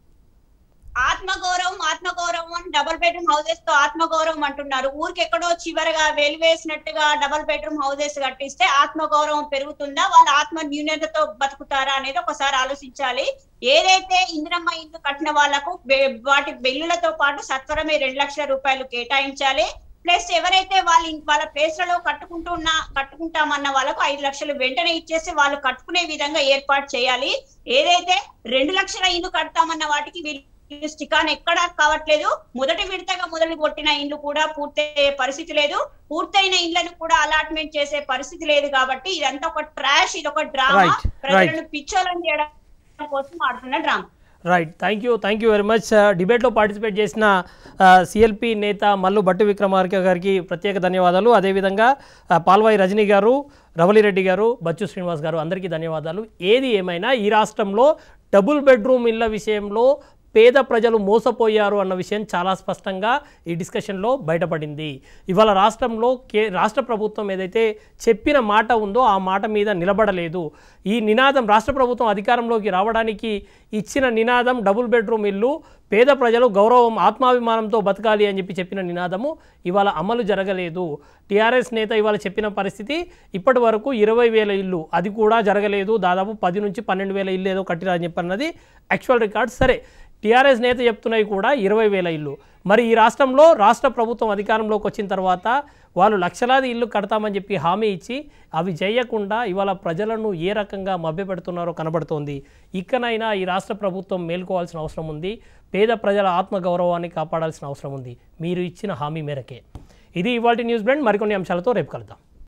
ఆత్మగౌరవం ఆత్మగౌరవం డబుల్ బెడ్రూమ్ హౌసెస్ తో ఆత్మగౌరవం అంటున్నారు ఊరికి ఎక్కడో చివరగా వెలివేసినట్టుగా డబుల్ బెడ్రూమ్ హౌసెస్ కట్టిస్తే ఆత్మగౌరవం పెరుగుతుందా వాళ్ళ ఆత్మ న్యూనతతో బతుకుతారా అనేది ఒకసారి ఆలోచించాలి ఏదైతే ఇందిరమ్మ ఇల్లు కట్టిన వాళ్లకు బె- వాటి బిల్లులతో పాటు సత్వరమే రెండు లక్షల రూపాయలు కేటాయించాలి ప్లస్ ఎవరైతే వాళ్ళ ఇన్- వాళ్ళ ప్లేస్లలో కట్టుకుంటున్న కట్టుకుంటామన్న వాళ్ళకు ఐదు లక్షలు వెంటనే ఇచ్చేసి వాళ్ళు కట్టుకునే విధంగా ఏర్పాటు చేయాలి ఏదైతే రెండు లక్షల ఇల్లు కడతామన్న వాటికి వీళ్ళు స్టికాన్ ఎక్కడా కావట్లేదు మొదటి విడతగా మొదలు కొట్టిన ఇండ్లు కూడా పూర్తయ్యే పరిస్థితి లేదు పూర్తయిన ఇండ్లను కూడా అలాట్మెంట్ చేసే పరిస్థితి లేదు కాబట్టి ఇదంతా ఒక ట్రాష్ ఇది ఒక డ్రామా Right, right. ప్రజలను పిచ్చోలను చేయడం కోసం ఆడుతున్న drama right thank you thank you very much డిబేట్లో పార్టిసిపేట్ చేసిన సిఎల్పి నేత మల్లు భట్టు విక్రమార్క గారికి ప్రత్యేక ధన్యవాదాలు అదేవిధంగా ఆ, పాల్వాయి రజనీ గారు రవలిరెడ్డి గారు బచ్చు శ్రీనివాస్ గారు అందరికీ ధన్యవాదాలు ఏది ఏమైనా ఈ రాష్ట్రంలో డబుల్ బెడ్రూమ్ ఇళ్ల విషయంలో పేద ప్రజలు మోసపోయారు అన్న విషయం చాలా స్పష్టంగా ఈ డిస్కషన్లో బయటపడింది ఇవాళ రాష్ట్రంలో కే రాష్ట్ర ప్రభుత్వం ఏదైతే చెప్పిన మాట ఉందో ఆ మాట మీద నిలబడలేదు ఈ నినాదం రాష్ట్ర ప్రభుత్వం అధికారంలోకి రావడానికి ఇచ్చిన నినాదం డబుల్ బెడ్రూమ్ ఇల్లు పేద ప్రజలు గౌరవం ఆత్మాభిమానంతో బతకాలి అని చెప్పి చెప్పిన నినాదము ఇవాళ అమలు జరగలేదు టీఆర్ఎస్ నేత ఇవాళ చెప్పిన పరిస్థితి ఇప్పటి వరకు ఇరవై వేల ఇల్లు అది కూడా జరగలేదు దాదాపు పది నుంచి పన్నెండు వేల ఇల్లు ఏదో కట్టిరా అని చెప్పన్నది యాక్చువల్ రికార్డ్ సరే టీఆర్ఎస్ నేత చెప్తున్నాయి కూడా ఇరవై వేల ఇల్లు మరి ఈ రాష్ట్రంలో రాష్ట్ర ప్రభుత్వం అధికారంలోకి వచ్చిన తర్వాత వాళ్ళు లక్షలాది ఇల్లు కడతామని చెప్పి హామీ ఇచ్చి అవి చేయకుండా ఇవాళ ప్రజలను ఏ రకంగా మభ్యపెడుతున్నారో కనబడుతోంది ఇకనైనా ఈ రాష్ట్ర ప్రభుత్వం మేల్కోవాల్సిన అవసరం ఉంది పేద ప్రజల ఆత్మగౌరవాన్ని కాపాడాల్సిన అవసరం ఉంది మీరు ఇచ్చిన హామీ మేరకే ఇది ఇవాళ న్యూస్ బ్రాండ్ మరికొన్ని అంశాలతో రేపు కలుద్దాం